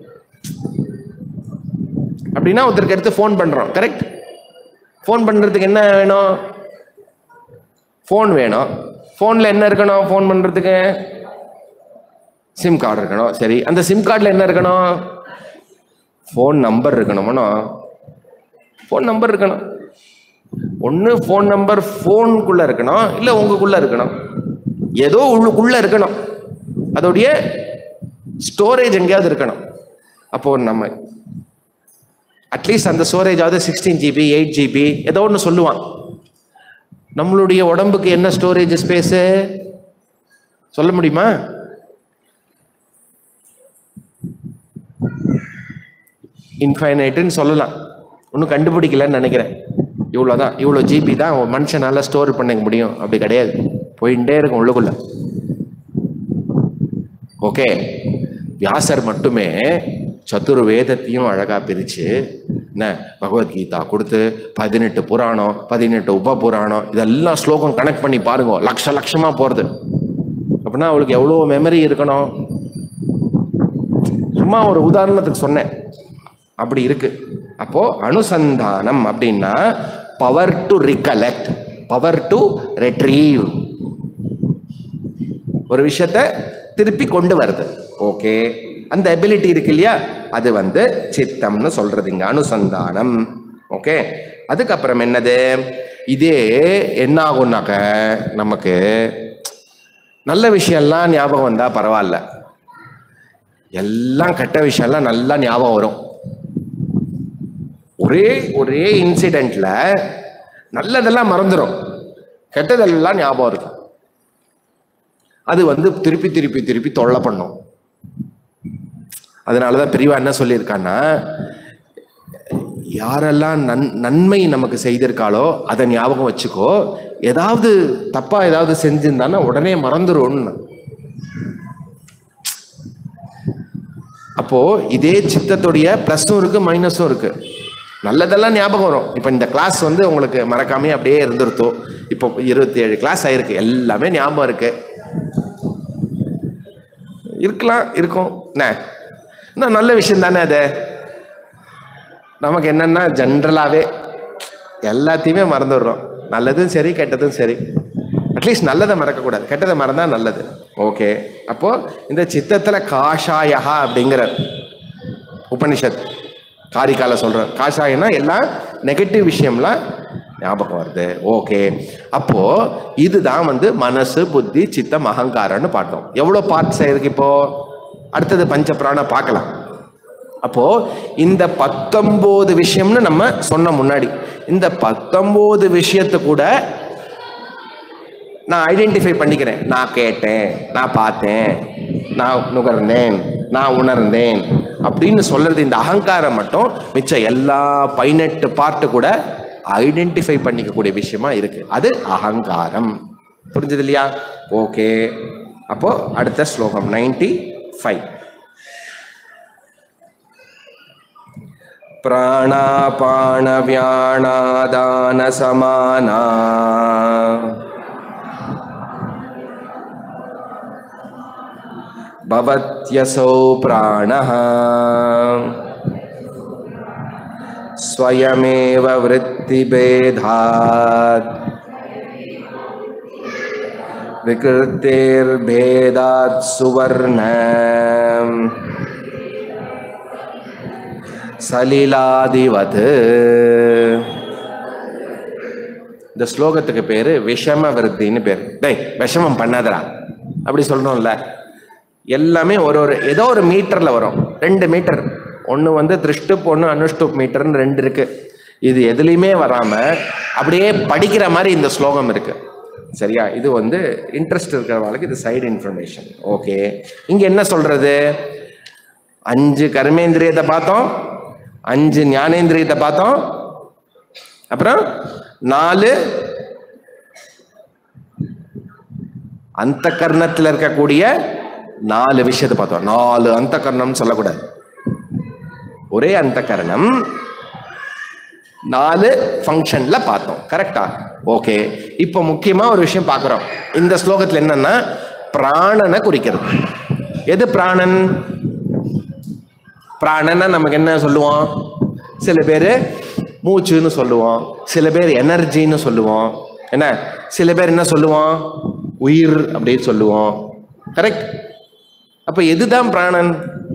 அப்படின்னா ஒருத்தருக்கு எடுத்து ஃபோன் பண்றோம் கரெக்ட் ஃபோன் பண்றதுக்கு என்ன வேணும் ஃபோன் வேணும் ஃபோனில் என்ன இருக்கணும் ஃபோன் பண்ணுறதுக்கு சிம் கார்டு இருக்கணும் சரி அந்த சிம் கார்டில் என்ன இருக்கணும் ஃபோன் நம்பர் இருக்கணுமோ ஃபோன் நம்பர் இருக்கணும் ஒன்று ஃபோன் நம்பர் ஃபோனுக்குள்ளே இருக்கணும் இல்லை உங்களுக்குள்ளே இருக்கணும் ஏதோ உள்ளுக்குள்ளே இருக்கணும் அதோடைய ஸ்டோரேஜ் எங்கேயாவது இருக்கணும் அப்போ நம்ம அட்லீஸ்ட் அந்த ஸ்டோரேஜாவது சிக்ஸ்டீன் ஜிபி எயிட் ஜிபி ஏதோ ஒன்று சொல்லுவான் நம்மளுடைய உடம்புக்கு என்ன ஸ்டோரேஜ் ஸ்பேஸு சொல்ல முடியுமா இன்ஃபைனைட்டுன்னு சொல்லலாம் ஒன்றும் கண்டுபிடிக்கலன்னு நினைக்கிறேன் இவ்வளோதான் இவ்வளோ ஜிபி தான் ஒரு மனுஷனால ஸ்டோர் பண்ணிக்க முடியும் அப்படி கிடையாது போயிட்டே இருக்கும் உள்ளுக்குள்ள ஓகே வியாசர் மட்டுமே சத்துரு வேதத்தையும் அழகா பிரிச்சு என்ன பகவத்கீதா கொடுத்து பதினெட்டு புராணம் பதினெட்டு உப புராணம் இதெல்லாம் ஸ்லோகம் கனெக்ட் பண்ணி பாருங்க லட்ச லட்சமா போறது அப்படின்னா அவளுக்கு எவ்வளோ மெமரி இருக்கணும் சும்மா ஒரு உதாரணத்துக்கு சொன்னேன் அப்படி இருக்கு அப்போ அனுசந்தானம் அப்படின்னா power to recollect power to retrieve ஒரு விஷயத்த திருப்பி கொண்டு வருது ஓகே அந்த எபிலிட்டி இருக்கு இல்லையா அது வந்து சித்தம்னு சொல்றது இங்க அனுசந்தானம் ஓகே அதுக்கப்புறம் என்னது இதே என்ன ஆகும்னாக்க நமக்கு நல்ல விஷயம்லாம் ஞாபகம் வந்தா பரவாயில்ல எல்லாம் கெட்ட விஷயம்லாம் நல்லா ஞாபகம் வரும் ஒரே ஒரே இன்சிடென்ட்ல நல்லதெல்லாம் மறந்துடும் கெட்டதெல்லாம் ஞாபகம் இருக்கும் அது வந்து திருப்பி திருப்பி திருப்பி தொல்லை பண்ணும் அதனாலதான் பெரியவா என்ன சொல்லியிருக்கான்னா யாரெல்லாம் நன் நன்மை நமக்கு செய்திருக்காளோ அதை ஞாபகம் வச்சுக்கோ ஏதாவது தப்பா ஏதாவது செஞ்சிருந்தானா உடனே மறந்துரும்னு அப்போ இதே சித்தத்துடைய ப்ளஸும் இருக்கு மைனஸும் இருக்கு நல்லதெல்லாம் ஞாபகம் வரும் இப்போ இந்த கிளாஸ் வந்து உங்களுக்கு மறக்காமே அப்படியே இருந்துருத்தோ இப்போ இருபத்தி ஏழு கிளாஸ் ஆயிருக்கு எல்லாமே ஞாபகம் இருக்கு இருக்கலாம் இருக்கும் என்ன இன்னும் நல்ல விஷயம் தானே அது நமக்கு என்னன்னா ஜென்ரலாகவே எல்லாத்தையுமே மறந்துடுறோம் நல்லதும் சரி கெட்டதும் சரி அட்லீஸ்ட் நல்லதை மறக்கக்கூடாது கெட்டதை மறந்தா நல்லது ஓகே அப்போ இந்த சித்தத்துல காஷாயா அப்படிங்கிற உபனிஷத் காரிக்கால சொல்ற காஷாயனா எல்லாம் நெகட்டிவ் விஷயம்லாம் ஞாபகம் வருது ஓகே அப்போ இதுதான் வந்து மனசு புத்தி சித்தம் அகங்காரம்னு பார்த்தோம் எவ்வளவு பார்ட்ஸ் இருக்கு இப்போ அடுத்தது பஞ்ச பிராண பார்க்கலாம் அப்போ இந்த பத்தொன்பது விஷயம்னு நம்ம சொன்ன முன்னாடி இந்த பத்தொன்பது விஷயத்தை கூட நான் ஐடென்டிஃபை பண்ணிக்கிறேன் நான் கேட்டேன் நான் பார்த்தேன் நான் நுகர்ந்தேன் நான் உணர்ந்தேன் அப்படின்னு சொல்றது இந்த அகங்காரம் மட்டும் மிச்ச எல்லா பதினெட்டு பார்ட்டு கூட ஐடென்டிஃபை பண்ணிக்கக்கூடிய விஷயமா இருக்கு அது அகங்காரம் புரிஞ்சது இல்லையா ஓகே அப்போ அடுத்த ஸ்லோகம் நைன்டி ஃபைவ் प्राणापाणव्याणादानसमाना भवत्यसौ प्राणः स्वयमेव वृत्तिभेदात् विकृतेर्भेदात् सुवर्ण சலிலாதிவது இந்த ஸ்லோகத்துக்கு பேரு விஷம விருத்தின்னு பேர் டேய் விஷமம் பண்ணாதடா அப்படி சொல்றோம்ல எல்லாமே ஒரு ஒரு ஏதோ ஒரு மீட்டர்ல வரும் ரெண்டு மீட்டர் ஒன்று வந்து திருஷ்டுப் ஒன்று அனுஷ்டுப் மீட்டர்னு ரெண்டு இருக்கு இது எதுலையுமே வராம அப்படியே படிக்கிற மாதிரி இந்த ஸ்லோகம் இருக்கு சரியா இது வந்து இன்ட்ரெஸ்ட் இருக்கிறவங்களுக்கு இது சைடு இன்ஃபர்மேஷன் ஓகே இங்க என்ன சொல்றது அஞ்சு கர்மேந்திரியத்தை பார்த்தோம் அஞ்சு ஞானேந்திரியத்தை பார்த்தோம் அப்புறம் நாலு அந்த கர்ணத்தில் இருக்கக்கூடிய நாலு விஷயத்தை பார்த்தோம் நாலு அந்த கர்ணம் சொல்லக்கூடாது ஒரே அந்த கரணம் நாலு ஃபங்க்ஷன்ல பார்த்தோம் கரெக்டா ஓகே இப்போ முக்கியமா ஒரு விஷயம் பார்க்குறோம் இந்த ஸ்லோகத்துல என்னன்னா பிராணனை குறிக்கிறது எது பிராணன் பிராணன்னா நமக்கு என்ன சொல்லுவோம் சில பேர் மூச்சுன்னு சொல்லுவோம் சில பேர் எனர்ஜின்னு சொல்லுவோம் என்ன சில பேர் என்ன சொல்லுவோம் உயிர் அப்படின்னு சொல்லுவோம் கரெக்ட் அப்ப எதுதான் பிராணன்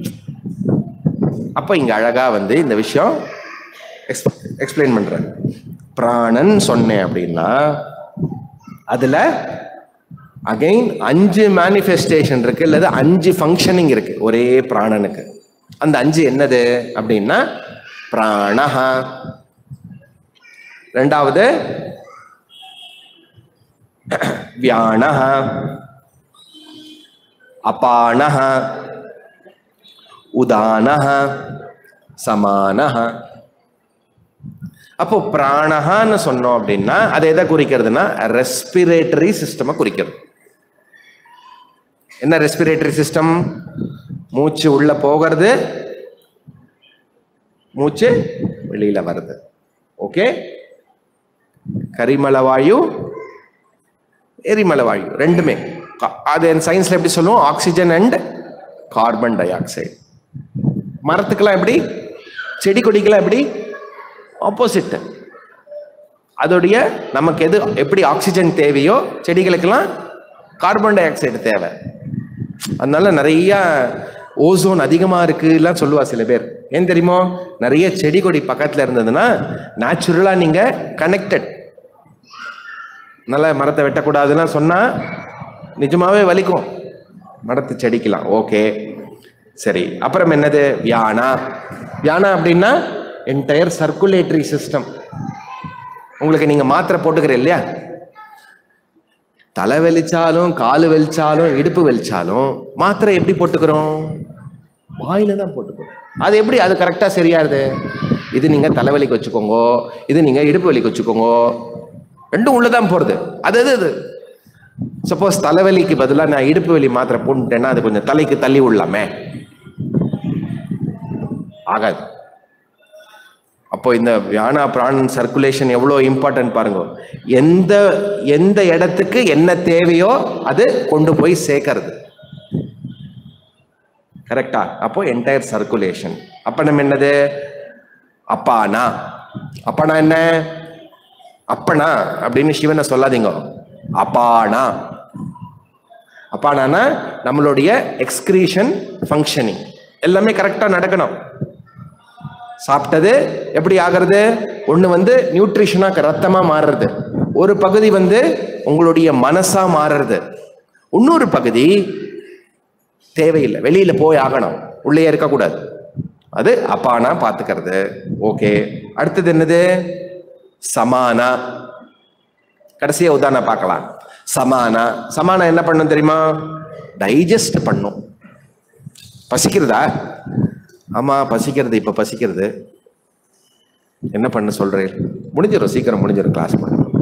அப்ப இங்க அழகா வந்து இந்த விஷயம் எக்ஸ்பிளைன் பண்றேன் பிராணன் சொன்னேன் அப்படின்னா அதுல அகைன் அஞ்சு மேனிஃபெஸ்டேஷன் இருக்கு அல்லது அஞ்சு ஃபங்க்ஷனிங் இருக்கு ஒரே பிராணனுக்கு அந்த அஞ்சு என்னது அப்படின்னா பிராணஹா ரெண்டாவது வியானஹ அபானஹ உதானஹ சமானஹ அப்போ பிராணஹான்னு சொன்னோம் அப்படின்னா அது எதை குறிக்கிறதுனா ரெஸ்பிரேட்டரி சிஸ்டமை குறிக்கிறது என்ன ரெஸ்பிரேட்டரி சிஸ்டம் மூச்சு உள்ள போகிறது மூச்சு வெளியில வருது ஓகே கரிமல வாயு எரிமல வாயு ரெண்டுமே கா- அது சயின்ஸ்ல எப்படி சொல்லுவோம் oxygen and carbon dioxide மரத்துக்கெல்லாம் எப்படி செடி கொடிக்கெல்லாம் எப்படி ஆப்போசிட் அதோடைய நமக்கு எது எப்படி ஆக்சிஜன் தேவையோ செடிகளுக்கெல்லாம் கார்பன் டை ஆக்சைடு தேவை அதனால நிறைய ஓசோன் அதிகமா இருக்குலாம் சொல்லுவா சில பேர் ஏன் தெரியுமோ நிறைய செடி கொடி பக்கத்துல இருந்ததுன்னா நேச்சுரலா நீங்க கனெக்டட் நல்ல மரத்தை வெட்டக்கூடாதுன்னா சொன்னா நிஜமாவே வலிக்கும் மரத்து செடிக்கலாம் ஓகே சரி அப்புறம் என்னது வியானா வியானா அப்படின்னா என்டையர் சர்க்குலேட்டரி சிஸ்டம் உங்களுக்கு நீங்க மாத்திரை போட்டுக்கிற இல்லையா தலை வெளிச்சாலும் காலு வெளிச்சாலும் இடுப்பு வெளிச்சாலும் மாத்திரை எப்படி போட்டுக்கிறோம் வாயில தான் போட்டுக்கிறோம் அது எப்படி அது கரெக்டா சரியாருது இது நீங்க தலைவலிக்கு வச்சுக்கோங்க இது நீங்க இடுப்பு வலிக்கு வச்சுக்கோங்க ரெண்டும் உள்ளதான் போறது அது அது அது சப்போஸ் தலைவலிக்கு பதிலா நான் இடுப்பு வலி மாத்திரை போட்டுட்டேன்னா அது கொஞ்சம் தலைக்கு தள்ளி விடலாமே ஆகாது அப்போ இந்த வியானா பிராணன் சர்க்குலேஷன் எவ்வளோ இம்பார்ட்டன்ட் பாருங்க எந்த எந்த இடத்துக்கு என்ன தேவையோ அது கொண்டு போய் சேர்க்கறது கரெக்டா அப்போ என்டையர் சர்க்குலேஷன் அப்ப நம்ம என்னது அப்பானா அப்பனா என்ன அப்பனா அப்படின்னு சிவனை சொல்லாதீங்க அப்பானா அப்பானானா நம்மளுடைய எக்ஸ்கிரீஷன் ஃபங்க்ஷனிங் எல்லாமே கரெக்டா நடக்கணும் சாப்பிட்டது எப்படி ஆகிறது ஒன்று வந்து நியூட்ரிஷனாக ரத்தமாக மாறுறது ஒரு பகுதி வந்து உங்களுடைய மனசா மாறுறது இன்னொரு பகுதி தேவையில்லை வெளியில போய் ஆகணும் உள்ளே இருக்கக்கூடாது அது அப்பானா பார்த்துக்கிறது ஓகே அடுத்தது என்னது சமானா கடைசியா உதாரணம் பார்க்கலாம் சமானா சமானா என்ன பண்ணும் தெரியுமா டைஜஸ்ட் பண்ணும் பசிக்கிறதா ஆமா பசிக்கிறது இப்ப பசிக்கிறது என்ன பண்ண சொல்றேன் முடிஞ்சிடும் சீக்கிரம் முடிஞ்சிடும் கிளாஸ்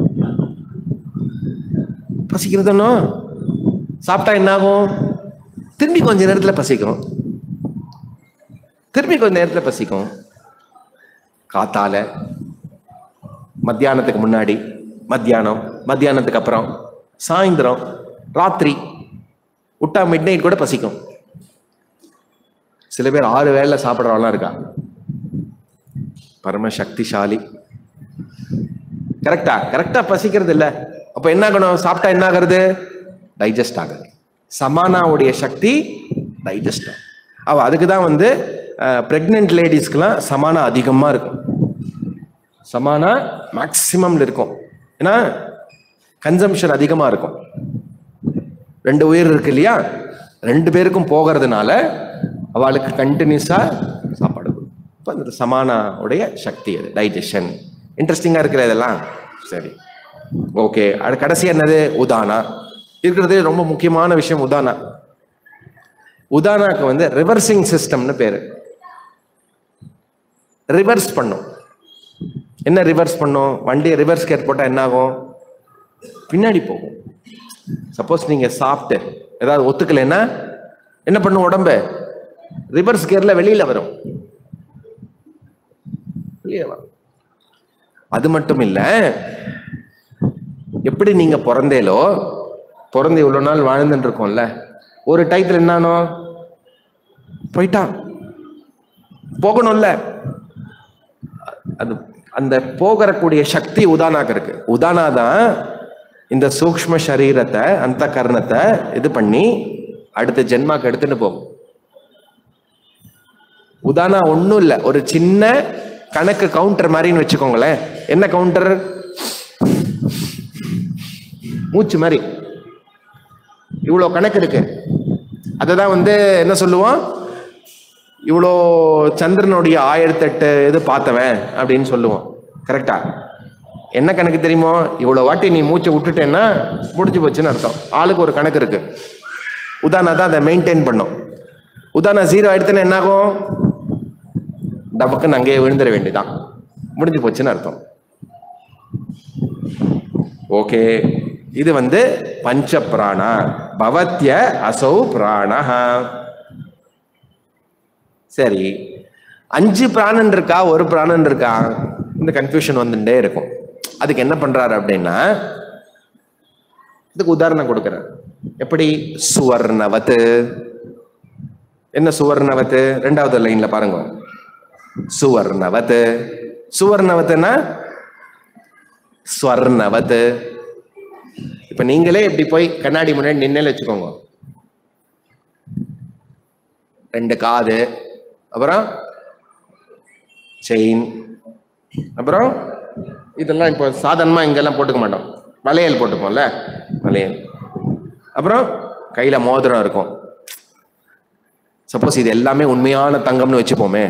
பசிக்கிறதுனோ சாப்பிட்டா என்ன ஆகும் திரும்பி கொஞ்ச நேரத்துல பசிக்கும் திரும்பி கொஞ்ச நேரத்துல பசிக்கும் காத்தால மத்தியானத்துக்கு முன்னாடி மத்தியானம் மத்தியானத்துக்கு அப்புறம் சாயந்தரம் ராத்திரி விட்டா மிட் நைட் கூட பசிக்கும் சில பேர் ஆறு வேளை சாப்பிட்றவெல்லாம் இருக்கா பரம சக்திசாலி கரெக்டா கரெக்டா பசிக்கிறது இல்ல அப்ப என்ன ஆகணும் சாப்பிட்டா என்ன ஆகுறது டைஜஸ்ட் ஆகுது சமானாவுடைய சக்தி டைஜஸ்ட் அவ அதுக்கு தான் வந்து பிரெக்னென்ட் லேடிஸ்க்கெல்லாம் சமானா அதிகமா இருக்கும் சமானா மேக்சிமம்ல இருக்கும் ஏன்னா கன்சம்ஷன் அதிகமா இருக்கும் ரெண்டு உயிர் இருக்கு இல்லையா ரெண்டு பேருக்கும் போகிறதுனால அவளுக்கு கண்டினியூஸா சாப்பாடு கொடுக்கும். அப்ப அந்த சமானா உடைய சக்தி அது டைஜஷன் இன்ட்ரெஸ்டிங்கா இருக்கிற இதெல்லாம் சரி ஓகே அது கடைசி என்னது உதானா இருக்கிறது ரொம்ப முக்கியமான விஷயம் உதானா உதானாக்கு வந்து ரிவர்சிங் சிஸ்டம்னு பேரு ரிவர்ஸ் பண்ணும் என்ன ரிவர்ஸ் பண்ணும் வண்டியை ரிவர்ஸ் கேர் போட்டா என்ன ஆகும் பின்னாடி போகும் சப்போஸ் நீங்க சாப்பிட்டு ஏதாவது ஒத்துக்கலைன்னா என்ன பண்ணும் உடம்பு ரிவர்ஸ் கியர்ல வெளியில வரும் வெளியே வரும் அது மட்டும் இல்ல எப்படி நீங்க பிறந்தேலோ பிறந்து இவ்வளவு நாள் வாழ்ந்துட்டு இருக்கோம்ல ஒரு டயத்துல என்னானோ போயிட்டான் போகணும்ல அது அந்த போகறக்கூடிய சக்தி உதானாக்கு இருக்கு உதானா தான் இந்த சூக்ஷ்ம சரீரத்தை அந்த கர்ணத்தை இது பண்ணி அடுத்த ஜென்மாக்கு எடுத்துட்டு போகும் உதானா ஒண்ணும் இல்ல ஒரு சின்ன கணக்கு கவுண்டர் மாதிரின்னு வச்சுக்கோங்களேன் என்ன கவுண்டர் மூச்சு மாதிரி இவ்வளோ கணக்கு இருக்கு அதை தான் வந்து என்ன சொல்லுவோம் இவ்வளோ சந்திரனுடைய ஆயிரத்தெட்டு இது பார்த்தவன் அப்படின்னு சொல்லுவோம் கரெக்டா என்ன கணக்கு தெரியுமோ இவ்வளோ வாட்டி நீ மூச்சை விட்டுட்டேன்னா முடிஞ்சு போச்சுன்னு அர்த்தம் ஆளுக்கு ஒரு கணக்கு இருக்கு உதானா தான் அதை மெயின்டைன் பண்ணும் உதானா ஜீரோ ஆயிடுத்துன்னா என்ன ஆகும் டபக்குன்னு அங்கேயே விழுந்துட வேண்டியதான் முடிஞ்சு போச்சுன்னு அர்த்தம் ஓகே இது வந்து பஞ்ச பிராணா பவத்ய அசௌ பிராணஹ சரி அஞ்சு பிராணன் இருக்கா ஒரு பிராணன் இருக்கா இந்த கன்ஃபியூஷன் வந்துட்டே இருக்கும் அதுக்கு என்ன பண்றாரு அப்படின்னா இதுக்கு உதாரணம் கொடுக்குறார் எப்படி சுவர்ணவத்து என்ன சுவர்ணவத்து ரெண்டாவது லைன்ல பாருங்க சுவர்ணவத்து சுவர்ணவத்துனா ஸ்வர்ணவத்து இப்ப நீங்களே இப்படி போய் கண்ணாடி முன்னாடி நின்னே வச்சுக்கோங்க ரெண்டு காது அப்புறம் செயின் அப்புறம் இதெல்லாம் இப்போ சாதாரணமாக இங்கெல்லாம் போட்டுக்க மாட்டோம் வளையல் போட்டுப்போம்ல வளையல் அப்புறம் கையில் மோதிரம் இருக்கும் சப்போஸ் இது எல்லாமே உண்மையான தங்கம்னு வச்சுப்போமே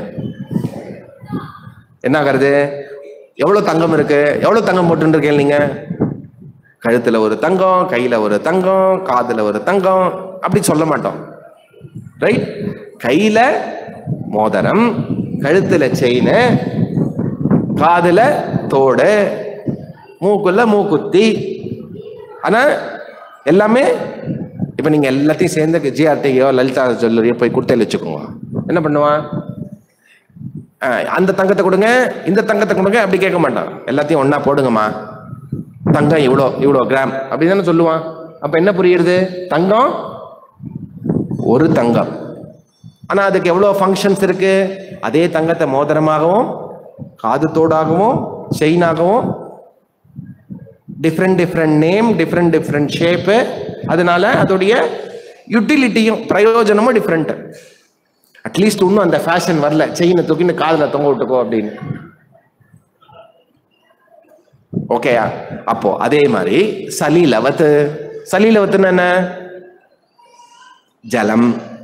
என்ன ஆகிறது எவ்வளோ தங்கம் இருக்கு எவ்வளோ தங்கம் போட்டுருக்கீங்க நீங்க கழுத்துல ஒரு தங்கம் கையில ஒரு தங்கம் காதுல ஒரு தங்கம் அப்படி சொல்ல மாட்டோம் ரைட் கையில மோதிரம் கழுத்துல செயின் காதுல தோடு மூக்குள்ள மூக்குத்தி ஆனா எல்லாமே இப்ப நீங்க எல்லாத்தையும் சேர்ந்து ஜிஆர்டியோ லலிதா ஜுவல்லரியோ போய் குட்டையில் வச்சுக்கோங்க என்ன பண்ணுவான் ஆஹ், அந்த தங்கத்தை கொடுங்க இந்த தங்கத்தை கொடுங்க அப்படி கேட்க மாட்டான் எல்லாத்தையும் ஒண்ணா போடுங்கம்மா தங்கம் இவ்வளோ இவ்வளோ கிராம் அப்படின்னு தானே சொல்லுவான் அப்ப என்ன புரியுறது தங்கம் ஒரு தங்கம் ஆனா அதுக்கு எவ்வளோ ஃபங்க்ஷன்ஸ் இருக்கு அதே தங்கத்தை மோதிரமாகவும் காது தோடாகவும் செயினாகவும் different different name different different shape அதனால அதோடைய யூட்டிலிட்டியும் பிரயோஜனமும் டிஃப்ரெண்ட் அட்லீஸ்ட் இன்னும் அந்த ஃபேஷன் வரல செயினை தூக்கின்னு காதுல தொங்க விட்டுக்கோ அப்படின்னு ஓகேயா அப்போ அதே மாதிரி சலீலவத்து சலீலவத்துன்னு என்ன ஜலம்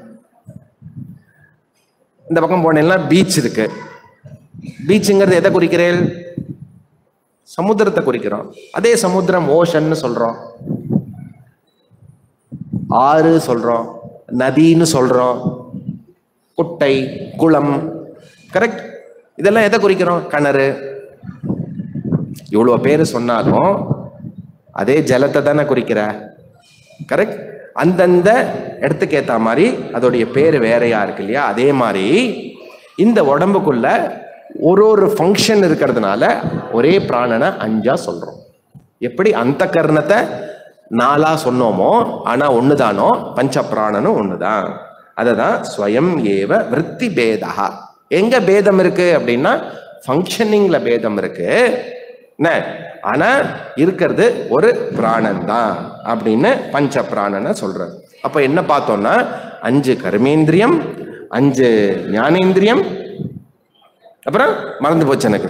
இந்த பக்கம் போனேன்னா பீச் இருக்கு பீச்சுங்கிறது எதை குறிக்கிறேன் சமுத்திரத்தை குறிக்கிறோம் அதே சமுத்திரம் ஓஷன்னு சொல்றோம் ஆறு சொல்றோம் நதின்னு சொல்றோம் குட்டை குளம் கரெக்ட் இதெல்லாம் எதை குறிக்கிறோம் கிணறு இவ்வளோ பேர் சொன்னாலும் அதே ஜலத்தை தானே குறிக்கிற கரெக்ட் அந்தந்த இடத்துக்கு ஏற்ற மாதிரி அதோடைய பேர் வேறையா இருக்கு இல்லையா அதே மாதிரி இந்த உடம்புக்குள்ள ஒரு ஒரு ஃபங்க்ஷன் இருக்கிறதுனால ஒரே பிராணனை அஞ்சா சொல்றோம் எப்படி அந்த கர்ணத்தை நாலா சொன்னோமோ ஆனா ஒண்ணுதானோ பஞ்ச பிராணனும் ஒண்ணுதான் அததான் ஸ்வயம் ஏவ விற்பி பேதா எங்க பேதம் இருக்கு அப்படின்னா ஃபங்க்ஷனிங்ல பேதம் இருக்கு என்ன ஆனா இருக்கிறது ஒரு பிராணன் தான் அப்படின்னு பஞ்ச பிராணனை சொல்றாரு அப்ப என்ன பார்த்தோம்னா அஞ்சு கர்மேந்திரியம் அஞ்சு ஞானேந்திரியம் அப்புறம் மறந்து போச்சு எனக்கு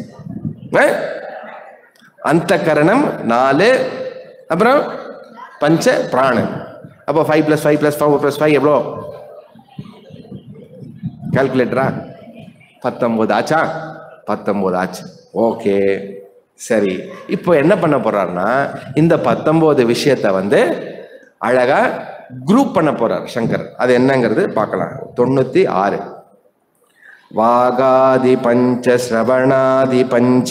அந்த கரணம் நாலு அப்புறம் பஞ்ச பிராணன் அப்போ five plus five plus five plus five எவ்வளோ கால்குலேட்டரா பத்தொம்போது ஆச்சா பத்தொம்போது ஆச்சு ஓகே சரி இப்போ என்ன பண்ண போறாருன்னா இந்த பத்தொம்போது விஷயத்த வந்து அழகா குரூப் பண்ண போறார் சங்கர் அது என்னங்கிறது பார்க்கலாம் தொண்ணூத்தி ஆறு வாகாதி பஞ்ச சிரவணாதி பஞ்ச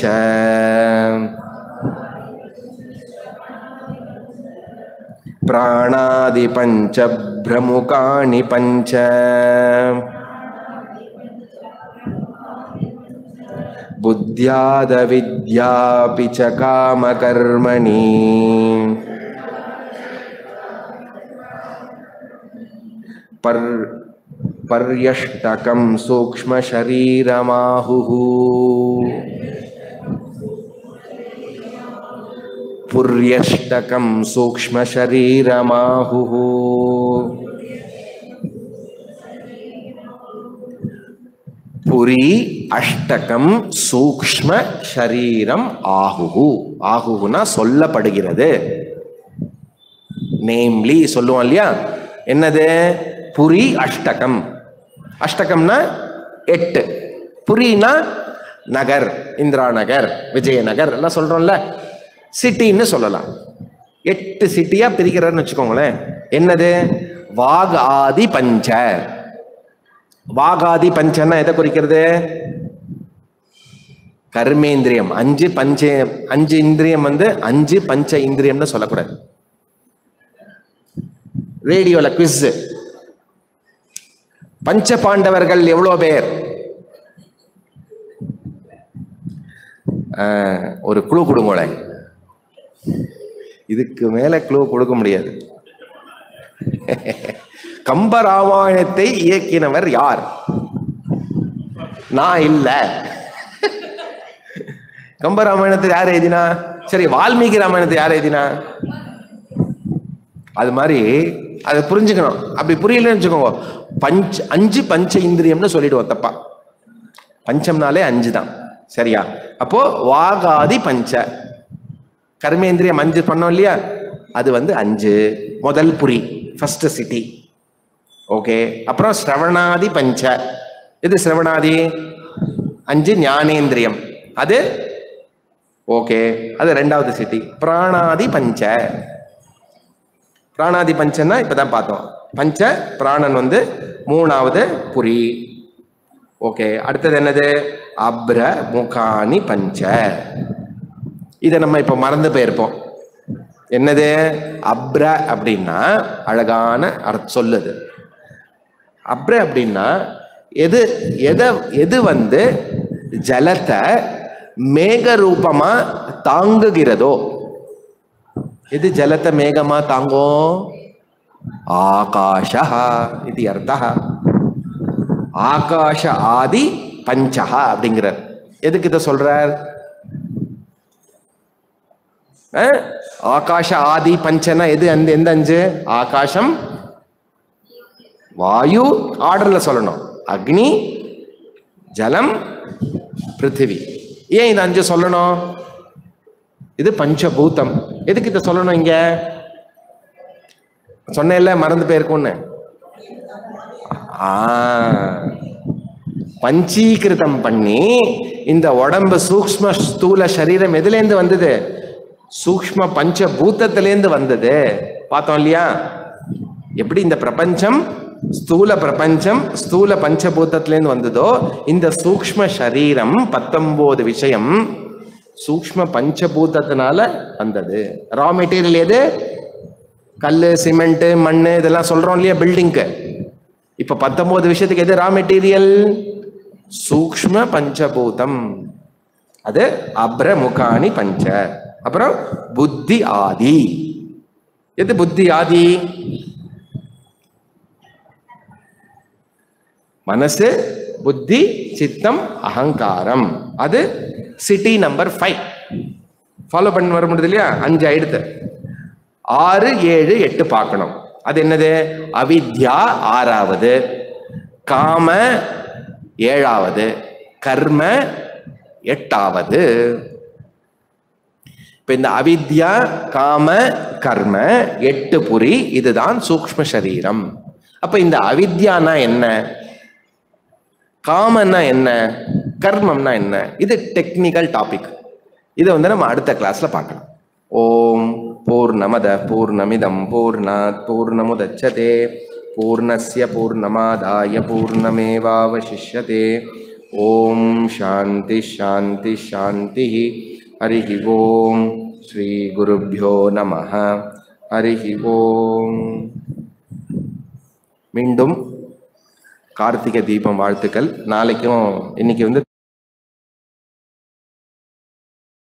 प्राणादि पञ्च भ्रमुकाणि पञ्च बुद्ध्यादविद्यापि च कामकर्मणि पर् पर्यष्टकं सूक्ष्मशरीरमाहुः पुर्यष्टकं सूक्ष्मशरीरमाहुः புரி அஷ்டகம் சூக்ஷ்ம ஷரீரம் ஆகுகு ஆகுகுனா சொல்லப்படுகிறது நேம்லி சொல்லுவோம் இல்லையா என்னது புரி அஷ்டகம் அஷ்டகம்னா எட்டு புரினா நகர் இந்திரா நகர் விஜயநகர் எல்லாம் சொல்றோம்ல சிட்டின்னு சொல்லலாம் எட்டு சிட்டியா பிரிக்கிறாருன்னு வச்சுக்கோங்களேன் என்னது வாக் ஆதி பஞ்ச வாகாதி பஞ்சன்னா எதை குறிக்கிறது கர்மேந்திரியம் அஞ்சு பஞ்ச அஞ்சு இந்திரியம் வந்து அஞ்சு பஞ்ச இந்திரியம்னு சொல்லக்கூடாது ரேடியோல குவிஸ் பஞ்ச பாண்டவர்கள் எவ்வளோ பேர் ஆஹ், ஒரு குழு கொடுங்களேன் இதுக்கு மேல க்ளூ கொடுக்க முடியாது கம்பராமாயணத்தை இயக்கினவர் யார் நான் இல்ல கம்பராமாயணத்தை யார் எழுதினா சரி வால்மீகி ராமாயணத்தை யார் எழுதினா அது மாதிரி அதை புரிஞ்சுக்கணும் அப்படி புரியலன்னு வச்சுக்கோங்க பஞ்ச அஞ்சு பஞ்ச இந்திரியம்னு சொல்லிடுவோம் தப்பா பஞ்சம்னாலே அஞ்சு தான் சரியா அப்போ வாகாதி பஞ்ச கர்மேந்திரியம் அஞ்சு பண்ணோம் இல்லையா அது வந்து அஞ்சு முதல் புரி ஃபர்ஸ்ட் சிட்டி ஓகே அப்புறம் ஸ்ரவணாதி பஞ்ச இது ஸ்ரவணாதி அஞ்சு ஞானேந்திரியம் அது ஓகே அது ரெண்டாவது சிட்டி பிராணாதி பஞ்ச பிராணாதி பஞ்சன்னா இப்பதான் பார்த்தோம் பஞ்ச பிராணன் வந்து மூணாவது புரி ஓகே அடுத்தது என்னது அப்ர முகானி பஞ்ச இதை நம்ம இப்ப மறந்து போயிருப்போம் என்னது அப்ர அப்படின்னா அழகான அர்த்தம் சொல்லுது அப்ர அப்படின்னா எது எதை எது வந்து ஜலத்தை மேக ரூபமா தாங்குகிறதோ எது ஜலத்தை மேகமா தாங்கும் ஆகாஷ இது அர்த்தா ஆகாஷ ஆதி பஞ்சஹா அப்படிங்கிறார் எதுக்கு இதை சொல்றார் அஹ்? ஆகாஷ ஆதி பஞ்சனா எது அந்த எந்த அஞ்சு ஆகாசம் வாயு ஆர்டர்ல சொல்லணும் அக்னி ஜலம் பிருத்திவி ஏன் இது அஞ்சு சொல்லணும் இது பஞ்சபூதம் எதுக்கு இதை சொல்லணும் இங்க சொன்னேன்ல மறந்து போயிருக்கும்னு ஆ பஞ்சீகிருதம் பண்ணி இந்த உடம்பு சூக்ஷ்ம ஸ்தூல சரீரம் எதுலேருந்து வந்தது சூக்ஷ்ம பஞ்ச பூத்தத்திலேருந்து வந்தது பார்த்தோம் இல்லையா எப்படி இந்த பிரபஞ்சம் ஸ்தூல பிரபஞ்சம் ஸ்தூல பஞ்சபூதத்திலேருந்து வந்ததோ இந்த சூக்ஷ்ம சரீரம் பத்தொன்பது விஷயம் சூக்ஷ்ம பஞ்சபூதத்தினால வந்தது ரா மெட்டீரியல் எது கல் சிமெண்ட் மண் இதெல்லாம் சொல்றோம் இல்லையா பில்டிங்க்கு இப்ப பத்தொன்பது விஷயத்துக்கு எது ரா மெட்டீரியல் சூக்ஷ்ம பஞ்சபூதம் அது அப்ரமுகாணி பஞ்ச அப்புறம் புத்தி ஆதி எது புத்தி ஆதி மனசு புத்தி சித்தம் அகங்காரம் அது சிட்டி நம்பர் ஃபைவ் ஃபாலோ பண்ணி வர முடியுது இல்லையா அஞ்சு ஆயிடுத்து ஆறு ஏழு எட்டு பார்க்கணும் அது என்னது அவித்யா ஆறாவது காம ஏழாவது கர்ம எட்டாவது இப்ப இந்த அவித்யா காம கர்ம எட்டு புரி இதுதான் சூக்ஷ்ம சரீரம் அப்ப இந்த அவித்யானா என்ன காமன்னா என்ன கர்மம்னா என்ன இது டெக்னிக்கல் டாபிக் இதை வந்து நம்ம அடுத்த கிளாஸ்ல பார்க்கலாம் ஓம் பூர்ணமத பூர்ணமிதம் பூர்ணாத் பூர்ணமுதச்சதே பூர்ணஸ்ய பூர்ணமாதாய பூர்ணமேவாவசிஷ்யதே ஓம் சாந்தி சாந்தி சாந்தி ஹரி ஓம் ஸ்ரீ குருப்பியோ நம ஹரி ஓம் மீண்டும் கார்த்திகை தீபம் வாழ்த்துக்கள் நாளைக்கும் இன்னைக்கு வந்து